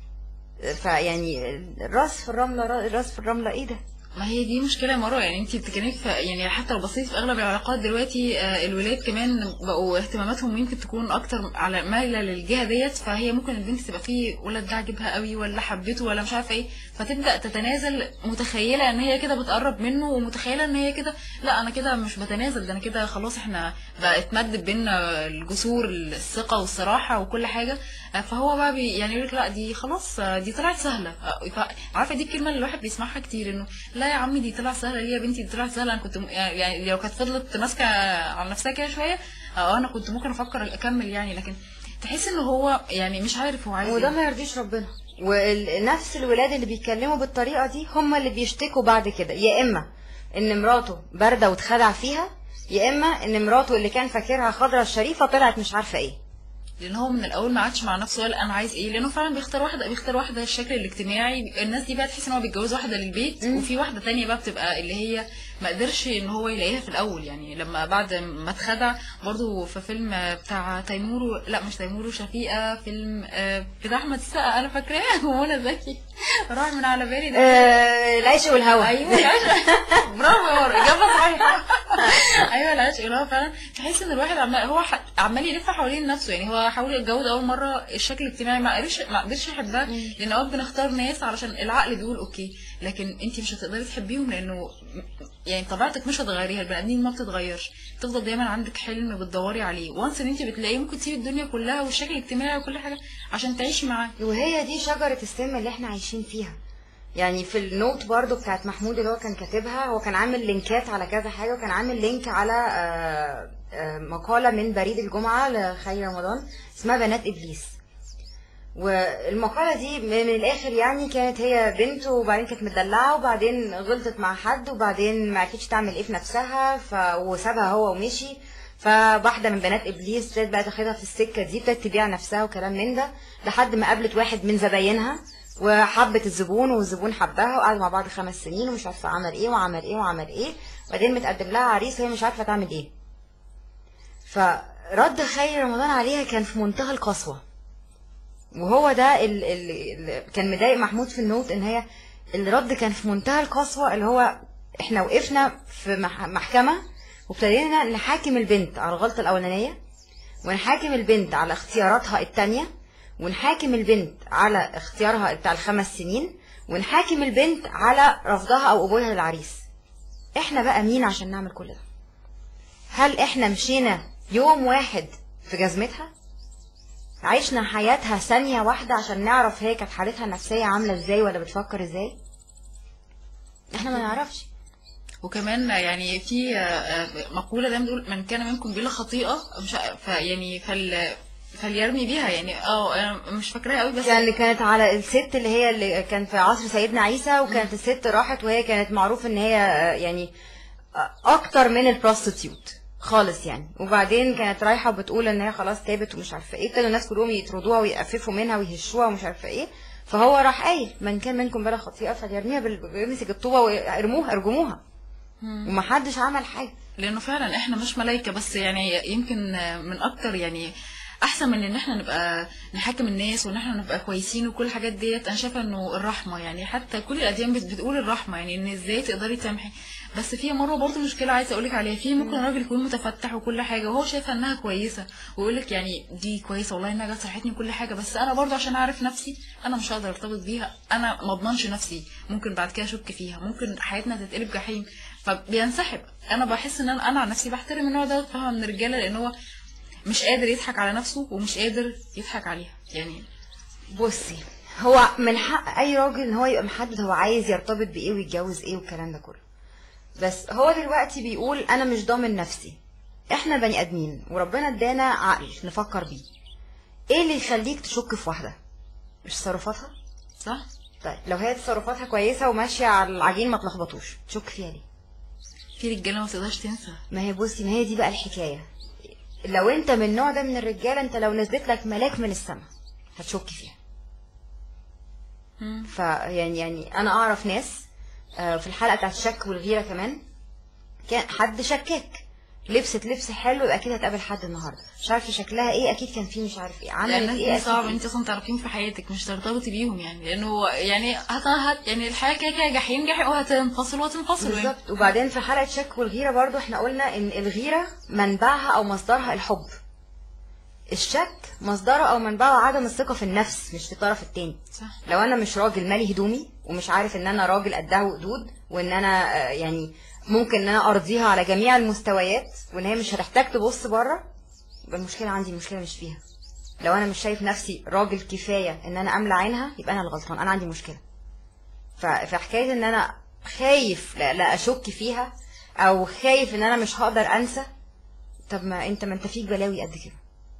Speaker 3: فيعني الراس في الرمله الراس في الرمله ايه ده
Speaker 2: ما هي دي مشكله يا مروه يعني انت بتتكلمي في يعني حتى لو بصيتي في اغلب العلاقات دلوقتي آه، الولاد كمان بقوا اهتماماتهم يمكن تكون اكتر على مايله للجهه ديت فهي ممكن البنت تبقى فيه ولد ده عاجبها قوي ولا حبته ولا مش عارفه ايه فتبدا تتنازل متخيله ان هي كده بتقرب منه ومتخيله ان هي كده لا انا كده مش بتنازل ده انا كده خلاص احنا بقى اتمد بينا الجسور الثقه والصراحه وكل حاجه آه، فهو بقى بي يعني يقول لك لا دي خلاص آه، دي طلعت سهله آه، ف- عارفه دي الكلمه اللي الواحد بيسمعها كتير انه لا يا عمي دي طلعت سهله ليه يا بنتي دي طلعت سهله انا كنت م- يعني لو كانت فضلت ماسكه على نفسها كده شويه اه انا كنت ممكن افكر اكمل يعني لكن تحس ان هو يعني مش عارف هو عايز
Speaker 3: وده
Speaker 2: ايه
Speaker 3: ما يرضيش ربنا ونفس الولاد اللي بيتكلموا بالطريقه دي هم اللي بيشتكوا بعد كده يا اما ان مراته بارده واتخدع فيها يا اما ان مراته اللي كان فاكرها خضرة الشريفه طلعت مش عارفه ايه
Speaker 2: لان هو من الاول ما عادش مع نفسه قال انا عايز ايه لانه فعلا بيختار واحده بيختار واحده الشكل الاجتماعي الناس دي بقى تحس ان هو بيتجوز واحده للبيت وفي واحده تانية بقى بتبقى اللي هي ما قدرش ان هو يلاقيها في الاول يعني لما بعد ما اتخدع برضو في فيلم بتاع تيمور و... لا مش تيمور وشفيقه فيلم آه، بتاع احمد السقا انا فاكراه ومنى زكي راح من على بالي ده
Speaker 3: آه العيش والهوى
Speaker 2: ايوه العشق برافو يا مروه اجابه صحيحه ايوه العشق اللي هو فعلا تحس ان الواحد عمال هو ح- عمال يلف حوالين نفسه يعني هو حاول يتجوز اول مره الشكل الاجتماعي ما قدرش ما قدرش يحبها لان اوقات بنختار ناس علشان العقل بيقول اوكي لكن انت مش هتقدري تحبيهم لانه يعني طبيعتك مش هتغيريها البني ادمين ما بتتغيرش تفضل دايما عندك حلم بتدوري عليه وانس ان انت بتلاقيه ممكن تسيبي الدنيا كلها والشكل الاجتماعي وكل حاجه عشان تعيشي معاه
Speaker 3: وهي دي شجرة السم اللي احنا عايشين فيها يعني في النوت برضو بتاعت محمود اللي هو كان كاتبها هو كان عامل لينكات على كذا حاجة وكان عامل لينك على آه، آه، مقالة من بريد الجمعة لخير رمضان اسمها بنات إبليس والمقالة دي من الآخر يعني كانت هي بنت وبعدين كانت مدلعة وبعدين غلطت مع حد وبعدين ما عرفتش تعمل ايه في نفسها ف... وسابها هو ومشي فواحدة من بنات إبليس ابتدت بقى تاخدها في السكة دي ابتدت تبيع نفسها وكلام من ده لحد ما قابلت واحد من زباينها وحبت الزبون والزبون حبها وقعدوا مع بعض خمس سنين ومش عارفة عمل ايه وعمل ايه وعمل ايه وبعدين متقدم لها عريس وهي مش عارفة تعمل ايه فرد خير رمضان عليها كان في منتهى القسوة وهو ده اللي كان مضايق محمود في النوت ان هي الرد كان في منتهى القسوة اللي هو احنا وقفنا في مح- محكمة وابتدينا نحاكم البنت على الغلطة الأولانية ونحاكم البنت على اختياراتها التانية ونحاكم البنت على اختيارها بتاع الخمس سنين ونحاكم البنت على رفضها أو قبولها للعريس احنا بقى مين عشان نعمل كل ده هل احنا مشينا يوم واحد في جزمتها عشنا حياتها ثانية واحدة عشان نعرف هي كانت حالتها النفسية عاملة ازاي ولا بتفكر ازاي احنا ما نعرفش
Speaker 2: وكمان يعني في آه، آه، مقولة دايما بتقول من كان منكم بلا خطيئة مش ع- ف يعني فال فليرمي بيها يعني اه انا مش فاكراها قوي بس
Speaker 3: يعني كانت على الست اللي هي اللي كان في عصر سيدنا عيسى وكانت الست راحت وهي كانت معروف ان هي آه، يعني آه، اكتر من البروستيتيوت خالص يعني وبعدين كانت رايحه وبتقول ان هي خلاص تابت ومش عارفه ايه ابتدوا الناس كلهم يطردوها ويقففوا منها ويهشوها ومش عارفه ايه فهو راح قايل من كان منكم بلا خطيئه فليرميها بال- بيمسك الطوبه وارموها ارجموها ومحدش عمل حاجه
Speaker 2: لانه فعلا احنا مش ملايكه بس يعني يمكن من اكتر يعني احسن من ان احنا نبقى نحاكم الناس وان احنا نبقى كويسين وكل الحاجات ديت انا شايفه انه الرحمه يعني حتى كل الاديان بت- بتقول الرحمه يعني ان ازاي تقدري تسامحي بس في مره برضه مشكله عايزه اقول لك عليها في ممكن راجل يكون متفتح وكل حاجه وهو شايفها انها كويسه ويقول لك يعني دي كويسه والله انها جت صحتني كل حاجه بس انا برضه عشان اعرف نفسي انا مش هقدر ارتبط بيها انا ما اضمنش نفسي ممكن بعد كده اشك فيها ممكن حياتنا تتقلب جحيم فبينسحب انا بحس ان انا انا عن نفسي بحترم النوع ده فاهمه من الرجاله لان هو مش قادر يضحك على نفسه ومش قادر يضحك عليها يعني
Speaker 3: بصي هو من حق اي راجل ان هو يبقى محدد هو عايز يرتبط بايه ويتجوز ايه والكلام ده كله بس هو دلوقتي بيقول انا مش ضامن نفسي احنا بني ادمين وربنا ادانا عقل نفكر بيه ايه اللي يخليك تشك في واحده مش تصرفاتها
Speaker 2: صح
Speaker 3: طيب لو هي تصرفاتها كويسه وماشيه على العجين ما تلخبطوش تشك فيها ليه
Speaker 2: في رجاله ما تقدرش تنسى
Speaker 3: ما هي بصي ما هي دي بقى الحكايه لو انت من النوع ده من الرجاله انت لو نزلت لك ملاك من السماء هتشك فيها
Speaker 2: مم.
Speaker 3: فيعني يعني انا اعرف ناس آه، في الحلقه بتاعت الشك والغيره كمان كان حد شكاك لبست لبس حلو يبقى اكيد هتقابل حد النهارده مش عارفه شكلها ايه اكيد كان فيه مش عارف ايه
Speaker 2: لان
Speaker 3: عملت
Speaker 2: الناس
Speaker 3: ايه
Speaker 2: دي
Speaker 3: أكيد
Speaker 2: صعب
Speaker 3: إيه.
Speaker 2: انت اصلا تعرفيهم في حياتك مش ترتبطي بيهم يعني لانه يعني هت هت يعني الحياه كده كده جحيم جحيم وهتنفصل وهتنفصل يعني.
Speaker 3: بالظبط وبعدين في حلقه شك والغيره برضو احنا قلنا ان الغيره منبعها او مصدرها الحب الشك مصدره او منبعه عدم الثقه في النفس مش في الطرف التاني
Speaker 2: صح
Speaker 3: لو انا مش راجل مالي هدومي ومش عارف ان انا راجل قدها وقدود وان انا آه، يعني ممكن ان انا ارضيها على جميع المستويات وان هي مش هتحتاج تبص بره يبقى المشكله عندي المشكله مش فيها لو انا مش شايف نفسي راجل كفايه ان انا املى عينها يبقى انا الغلطان انا عندي مشكله ف- فحكايه ان انا خايف لا, لا اشك فيها او خايف ان انا مش هقدر انسى طب ما انت ما انت فيك بلاوي قد كده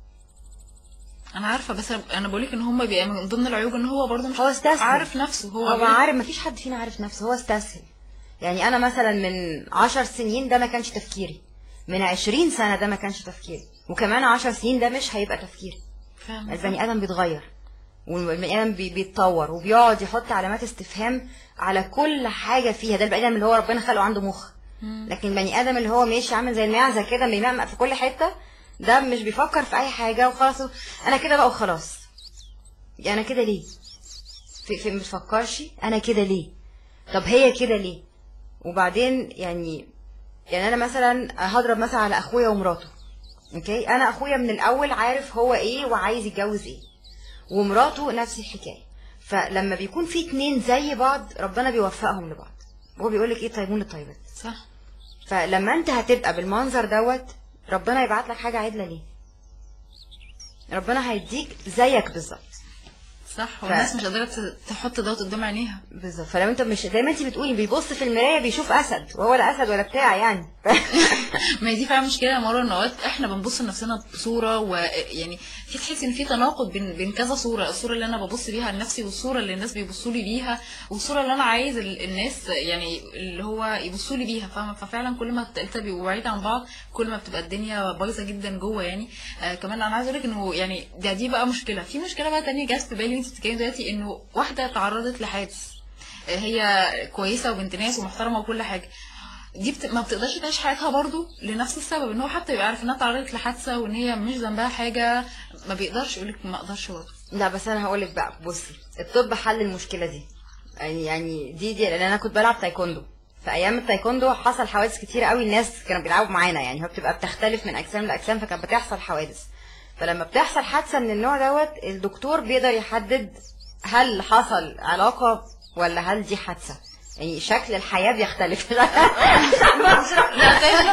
Speaker 2: انا عارفه بس انا أنا بقولك ان هم بيبقى من ضمن العيوب ان هو برضه مش
Speaker 3: هو استسهل.
Speaker 2: عارف نفسه هو
Speaker 3: هو
Speaker 2: بيقول-
Speaker 3: عارف مفيش حد فينا عارف نفسه هو استسهل يعني انا مثلا من عشر سنين ده ما كانش تفكيري من عشرين سنة ده ما كانش تفكيري وكمان عشر سنين ده مش هيبقى تفكيري
Speaker 2: فاهمة.
Speaker 3: البني ادم بيتغير والبني ادم بي- بيتطور وبيقعد يحط علامات استفهام على كل حاجة فيها ده البني ادم اللي هو ربنا خلقه عنده مخ لكن البني ادم اللي هو ماشي عامل زي المعزة كده بيمعمق في كل حتة ده مش بيفكر في اي حاجة وخلاص انا كده بقى وخلاص انا كده ليه في, في متفكرش انا كده ليه طب هي كده ليه وبعدين يعني يعني انا مثلا هضرب مثلا على اخويا ومراته اوكي انا اخويا من الاول عارف هو ايه وعايز يتجوز ايه ومراته نفس الحكايه فلما بيكون في اتنين زي بعض ربنا بيوفقهم لبعض هو بيقول لك ايه طيبون للطيبات
Speaker 2: صح
Speaker 3: فلما انت هتبقى بالمنظر دوت ربنا يبعت لك حاجه عدله ليه ربنا هيديك زيك بالظبط
Speaker 2: صح والناس مش قادره ت- تحط دوت قدام عينيها
Speaker 3: بالظبط فلو انت مش زي ما انت بتقولي بيبص في المرايه بيشوف اسد وهو لا اسد ولا بتاع يعني
Speaker 2: ما هي دي فعلا مشكله يا مروه ان اوقات احنا بنبص لنفسنا بصوره ويعني في تحس ان في تناقض بين بين كذا صوره الصوره اللي انا ببص بيها لنفسي والصوره اللي الناس بيبصوا لي بيها والصوره اللي انا عايز ال- الناس يعني اللي هو يبصوا لي بيها فاهمه ففعلا كل ما التلاته بيبقوا بعيد عن بعض كل ما بتبقى الدنيا بايظه جدا جوه يعني آه كمان انا عايزه اقول لك انه يعني ده دي بقى مشكله في مشكله بقى تانية جت في بالي وانت بتتكلمي دلوقتي انه واحده تعرضت لحادث آه هي كويسه وبنت ناس ومحترمه وكل حاجه دي بت... ما بتقدرش تعيش حياتها برضو لنفس السبب ان هو حتى يبقى عارف انها تعرضت لحادثه وان هي مش ذنبها حاجه ما بيقدرش يقولك ما اقدرش برضه
Speaker 3: لا بس انا هقول لك بقى بصي الطب حل المشكله دي يعني يعني دي دي لان انا كنت بلعب تايكوندو في ايام التايكوندو حصل حوادث كتير قوي الناس كانوا بيلعبوا معانا يعني هو بتبقى بتختلف من اجسام لاجسام فكانت بتحصل حوادث فلما بتحصل حادثه من النوع دوت الدكتور بيقدر يحدد هل حصل علاقه ولا هل دي حادثه يعني شكل الحياه بيختلف
Speaker 2: لا تقريبا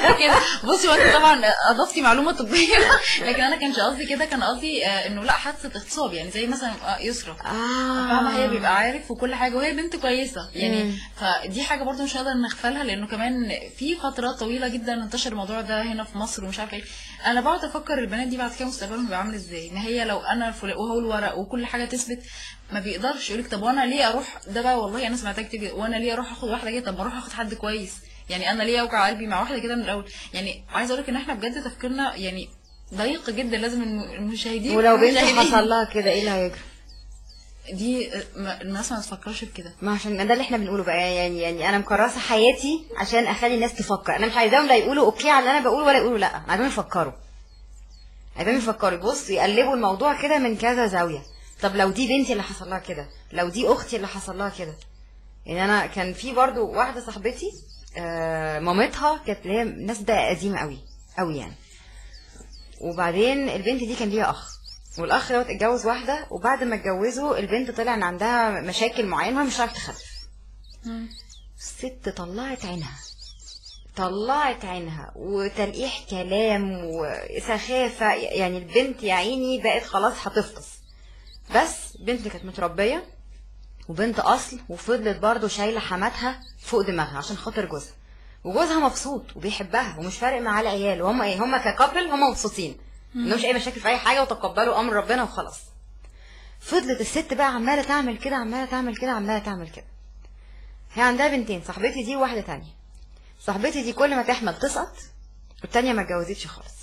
Speaker 2: قصدي كده بصي وانت طبعا اضفتي معلومه طبيه لكن انا كانش قصدي كده كان قصدي آه، انه لا حادثه اغتصاب يعني زي مثلا آه، يسرا فاهمه هي بيبقى عارف وكل حاجه وهي بنت كويسه يعني فدي حاجه برضو مش هقدر نغفلها لانه كمان في فترات طويله جدا انتشر الموضوع ده هنا في مصر ومش عارفه ايه انا بقعد افكر البنات دي بعد كده مستقبلهم بيبقى عامل ازاي ان هي لو انا فل- وهو الورق وكل حاجه تثبت ما بيقدرش يقولك طب وانا ليه اروح ده بقى والله انا سمعتها كتير جدا، وانا ليه اروح اخد واحده كده طب ما اروح اخد حد كويس يعني انا ليه اوجع قلبي مع واحده كده من الاول يعني عايزه اقول لك ان احنا بجد تفكيرنا يعني ضيق جدا لازم الم- المشاهدين
Speaker 3: ولو بنت
Speaker 2: المشاهدين-
Speaker 3: حصل لها كده ايه اللي هيجرى
Speaker 2: دي ما- الناس ما تفكرش في كده
Speaker 3: ما عشان ده اللي احنا بنقوله بقى يعني يعني انا مكرسه حياتي عشان اخلي الناس تفكر انا مش عايزاهم لا يقولوا اوكي على اللي انا بقوله ولا يقولوا لا انا عايزاهم يفكروا عايزاهم يفكروا بص يقلبوا الموضوع كده من كذا زاويه طب لو دي بنتي اللي حصل لها كده لو دي اختي اللي حصل لها كده يعني انا كان في برضو واحده صاحبتي آه مامتها كانت اللي هي الناس ده قديمه قوي قوي يعني وبعدين البنت دي كان ليها اخ والاخ دوت اتجوز واحده وبعد ما اتجوزوا البنت طلع ان عندها مشاكل معينه وهي مش عارفه تخلف الست طلعت عينها طلعت عينها وتلقيح كلام وسخافة يعني البنت يا عيني بقت خلاص هتفطس بس بنت كانت متربية وبنت أصل وفضلت برضه شايلة حماتها فوق دماغها عشان خاطر جوزها وجوزها مبسوط وبيحبها ومش فارق معاه العيال وهم ايه هم ككابل هم مبسوطين ملهمش اي مشاكل في اي حاجه وتقبلوا امر ربنا وخلاص فضلت الست بقى عماله تعمل كده عماله تعمل كده عماله تعمل كده هي عندها بنتين صاحبتي دي وواحده تانية صاحبتي دي كل ما تحمل تسقط والتانية ما اتجوزتش خالص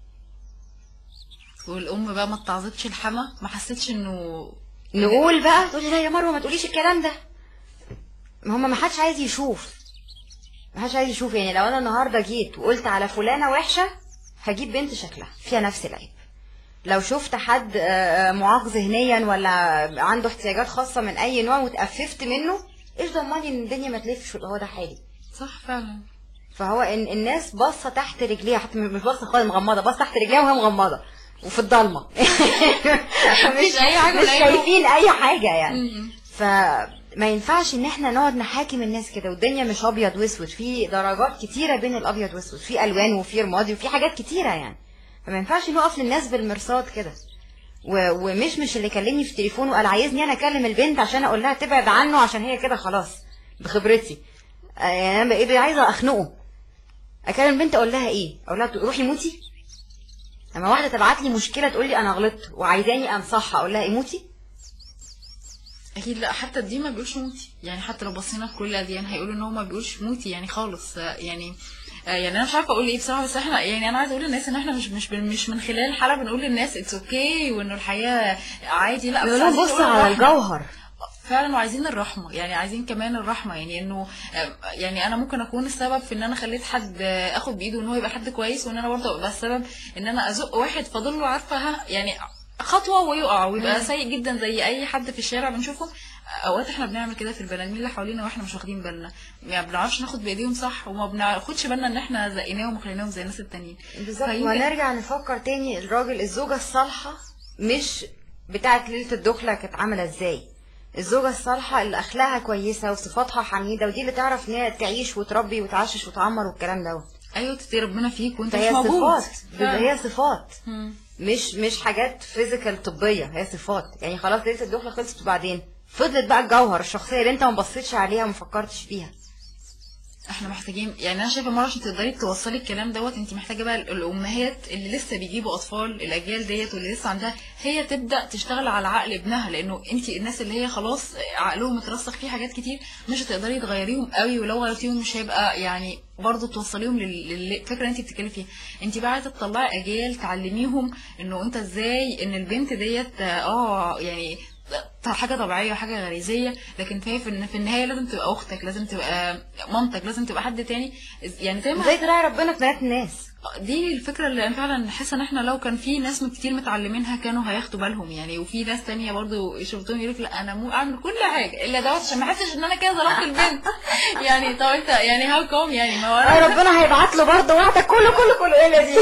Speaker 2: والام بقى ما اتعظتش الحما ما حسيتش انه
Speaker 3: نقول بقى تقولي لا يا مروه ما تقوليش الكلام ده ما هم ما حدش عايز يشوف ما حدش عايز يشوف يعني لو انا النهارده جيت وقلت على فلانه وحشه هجيب بنت شكلها فيها نفس العيب لو شفت حد آه، آه، معاق ذهنيا ولا عنده احتياجات خاصه من اي نوع واتأففت منه ايش ضمني ان الدنيا ما تلفش ويبقى هو ده حالي
Speaker 2: صح فعلا
Speaker 3: فهو ان الناس باصه تحت رجليها حتى مش باصه خالص مغمضه باصه تحت رجليها وهي مغمضه وفي الضلمه
Speaker 2: مفيش أي حاجة
Speaker 3: مش
Speaker 2: ولا أي
Speaker 3: شايفين اي حاجه يعني
Speaker 2: مم.
Speaker 3: فما ينفعش ان احنا نقعد نحاكم الناس كده والدنيا مش ابيض واسود في درجات كتيره بين الابيض واسود في الوان وفي رمادي وفي حاجات كتيره يعني فما ينفعش نقف للناس بالمرصاد كده و... ومش مش اللي كلمني في التليفون وقال عايزني انا اكلم البنت عشان اقول لها تبعد عنه عشان هي كده خلاص بخبرتي آه، يعني انا بقيت عايزه اخنقه اكلم البنت اقول لها ايه اقول لها روحي موتي لما واحده تبعت لي مشكله تقول لي انا غلطت وعايزاني انصحها اقول لها ايه موتي
Speaker 2: اكيد لا حتى الدين ما بيقولش موتي يعني حتى لو بصينا في كل الاديان هيقولوا ان هو ما بيقولش موتي يعني خالص آه، يعني آه، يعني انا مش عارفه اقول ايه بصراحه بس احنا يعني انا عايزه اقول للناس ان احنا مش مش مش من خلال الحلقه بنقول للناس اتس اوكي وانه الحياه عادي لا بس
Speaker 3: يقول لها
Speaker 2: عايزين
Speaker 3: بص
Speaker 2: نقول
Speaker 3: على
Speaker 2: الرحمة.
Speaker 3: الجوهر
Speaker 2: فعلا وعايزين الرحمه يعني عايزين كمان الرحمه يعني انه آه، يعني انا ممكن اكون السبب في ان انا خليت حد آه، اخد بايده ان هو يبقى حد كويس وان انا برضه ابقى السبب ان انا ازق واحد فاضل له عارفه ها يعني خطوه ويقع ويبقى سيء جدا زي اي حد في الشارع بنشوفه اوقات احنا بنعمل كده في البني ادمين اللي حوالينا واحنا مش واخدين بالنا ما بنعرفش ناخد بايديهم صح وما بناخدش بالنا ان احنا زقيناهم وخليناهم زي الناس التانيين
Speaker 3: بالظبط
Speaker 2: فيمكن-
Speaker 3: وهنرجع نفكر تاني الراجل الزوجة الصالحة مش بتاعت ليلة الدخلة كانت عاملة ازاي الزوجة الصالحة اللي أخلاقها كويسة وصفاتها حميدة ودي اللي تعرف إن هي تعيش وتربي وتعشش وتعمر والكلام دوت
Speaker 2: ايوه تتقي ربنا فيك وانت مش
Speaker 3: فهي
Speaker 2: موجود
Speaker 3: صفات
Speaker 2: فعلا.
Speaker 3: هي صفات
Speaker 2: مم.
Speaker 3: مش مش حاجات فيزيكال طبية هي صفات يعني خلاص ليلة الدخلة خلصت وبعدين فضلت بقى الجوهر الشخصية اللي انت ما بصيتش عليها وما فكرتش فيها
Speaker 2: احنا محتاجين يعني انا شايفه مره عشان تقدري توصلي الكلام دوت انت محتاجه بقى الامهات اللي لسه بيجيبوا اطفال الاجيال ديت واللي لسه عندها هي تبدا تشتغل على عقل ابنها لانه انت الناس اللي هي خلاص عقلهم اترسخ فيه حاجات كتير مش هتقدري تغيريهم قوي ولو غيرتيهم مش هيبقى يعني برضه توصليهم لل- للفكره اللي انت بتتكلمي فيها انت بقى عايزه تطلعي اجيال تعلميهم انه انت ازاي ان البنت ديت اه يعني حاجه طبيعيه وحاجه غريزيه لكن في في في النهايه لازم تبقى اختك لازم تبقى مامتك لازم تبقى حد تاني يعني زي ما
Speaker 3: ازاي تراعي ربنا في بنات الناس
Speaker 2: دي الفكره اللي انا فعلا حاسه ان احنا لو كان في ناس كتير متعلمينها كانوا هياخدوا بالهم يعني وفي ناس تانية برضو شفتهم يقولوا لا انا مو اعمل كل حاجه الا دوت عشان ما احسش ان انا كده ظلمت البنت يعني طب انت يعني هاو كوم يعني ما هو
Speaker 3: آه،
Speaker 2: انا
Speaker 3: ربنا هيبعت له برضه واحدة كله كله كله ايه اللي دي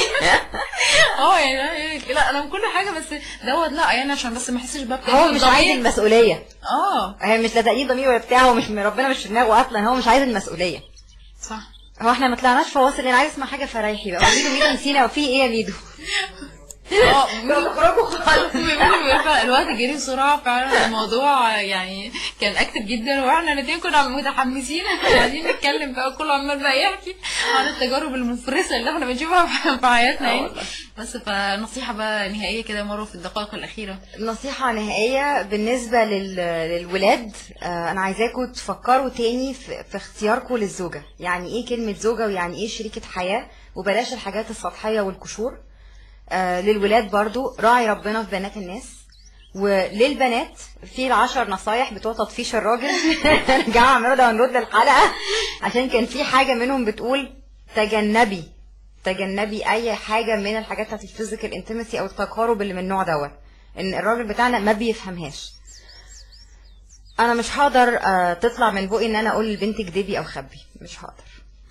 Speaker 2: اه يعني لا انا من كل حاجه بس دوت لا يعني عشان بس ما احسش بقى
Speaker 3: هو مش عايز المسؤولية
Speaker 2: اه
Speaker 3: هي مش لا تأنيب ضمير ولا بتاع ومش ربنا مش في دماغه اصلا هو مش عايز المسؤولية
Speaker 2: صح
Speaker 3: هو احنا ما طلعناش فواصل انا عايز اسمع حاجه فرايحي بقى قولي له ميدو نسينا وفي ايه يا ميدو
Speaker 2: اه بيخرجوا خالص الوقت جري بسرعه فعلا الموضوع يعني كان اكتف جدا واحنا الاثنين كنا متحمسين قاعدين نتكلم بقى كله عمال بقى يحكي عن التجارب المفرسه اللي احنا بنشوفها في- في حياتنا يعني بس فنصيحه بقى نهائيه كده مره في الدقائق الاخيره
Speaker 3: نصيحة نهائية بالنسبة لل... للولاد آه أنا عايزاكم تفكروا تاني في, في اختياركم للزوجة يعني إيه كلمة زوجة ويعني إيه شريكة حياة وبلاش الحاجات السطحية والقشور آه للولاد برضو راعي ربنا في بنات الناس وللبنات في العشر نصايح بتوع تطفيش الراجل رجعوا اعملوا داونلود للحلقة عشان كان في حاجة منهم بتقول تجنبي تجنبي اي حاجه من الحاجات بتاعت الفيزيكال انتمسي او التقارب اللي من النوع دوت ان الراجل بتاعنا ما بيفهمهاش انا مش هقدر آه، تطلع من بقي ان انا اقول للبنت كدبي او خبي مش هقدر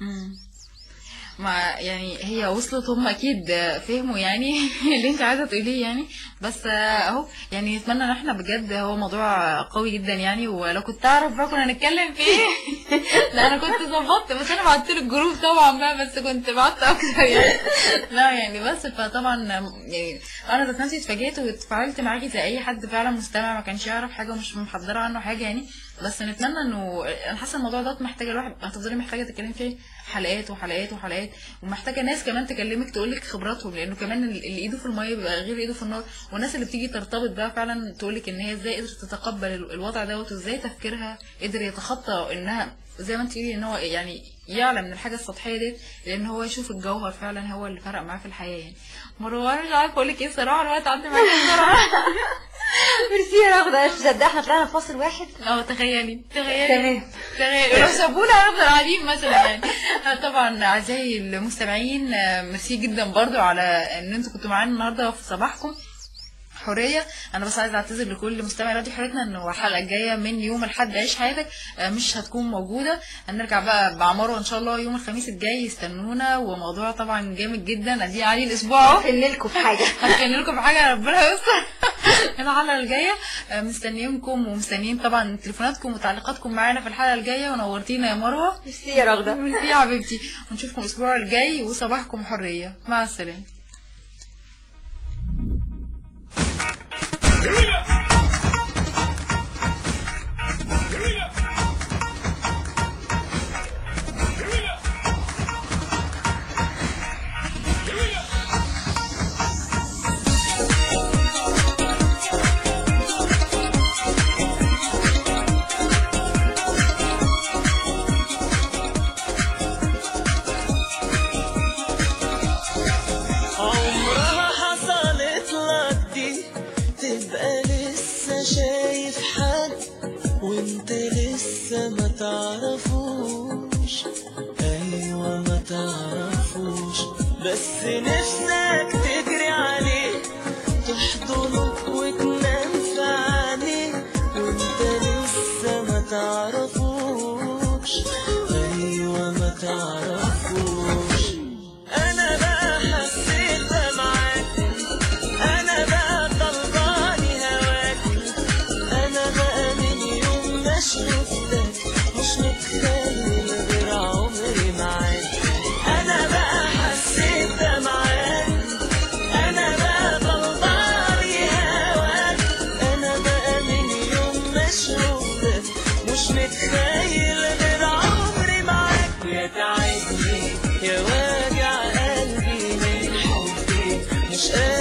Speaker 2: ما يعني هي وصلت هم اكيد فهموا يعني اللي انت عايزه تقوليه يعني بس اهو يعني نتمنى ان احنا بجد هو موضوع قوي جدا يعني ولو كنت اعرف بقى كنا هنتكلم فيه لا انا كنت ظبطت بس انا بعت له الجروب طبعا بقى بس كنت بعت اكتر يعني لا يعني بس فطبعا يعني انا ذات نفسي اتفاجئت واتفاعلت معاكي زي اي حد فعلا مستمع ما كانش يعرف حاجه ومش محضره عنه حاجه يعني بس نتمنى انه انا حاسه الموضوع ده محتاجه الواحد هتفضلي محتاجه تتكلمي فيه حلقات وحلقات وحلقات ومحتاجه ناس كمان تكلمك تقول لك خبراتهم لانه كمان اللي ايده في الميه بيبقى غير ايده في النار والناس اللي بتيجي ترتبط بقى فعلا تقول لك ان هي ازاي قدرت تتقبل ال- الوضع دوت وازاي تفكيرها قدر يتخطى انها زي ما انت قولي ان هو يعني يعلم من الحاجه السطحيه ديت لان هو يشوف الجوهر فعلا هو اللي فرق معاه في الحياه يعني مروان مش عارفه اقول لك ايه صراحه الوقت عدى معاكي بسرعه
Speaker 3: ميرسي يا رغده مش مصدقه احنا طلعنا في فاصل واحد
Speaker 2: اه تخيلي تخيلي
Speaker 3: تمام.
Speaker 2: تخيلي لو سابونا هنفضل قاعدين مثلا يعني آه، طبعا اعزائي المستمعين آه، ميرسي جدا برضو على ان انتوا كنتوا معانا النهارده في صباحكم حريه انا بس عايزه اعتذر لكل مستمع راديو حريتنا انه الحلقه الجايه من يوم الحد عيش حياتك آه، مش هتكون موجوده هنرجع بقى مع مروه ان شاء الله يوم الخميس الجاي استنونا وموضوع طبعا جامد جدا ادي عليه الاسبوع اهو
Speaker 3: فين لكم في حاجه
Speaker 2: هتكلم لكم في حاجه ربنا يستر الحلقه الجايه آه، مستنيينكم ومستنيين طبعا تليفوناتكم وتعليقاتكم معانا في الحلقه الجايه ونورتينا يا مروه
Speaker 3: ميرسي يا رغده
Speaker 2: ميرسي يا حبيبتي ونشوفكم الاسبوع الجاي وصباحكم حريه مع السلامه
Speaker 5: عمرها حصلت لك دي تبقى لسه شايف حد وانت لسه ما تعرفوش ايوه ما تعرفوش بس نفسك تجري عليه تحضنه وتنام في عينيه وانت لسه ما تعرفوش ايوه ما تعرفوش انا بقى حسيت معاك انا بقى طلباني هواك انا بقى من يوم ما شفتك مش متخيل غير عمري معاك انا بقى حسيت معاك انا بقى طلباني هواك انا بقى من يوم ما شفتك مش متخيل غير عمري معاك يا تعبني يا واجع قلبي من حبي مش قادر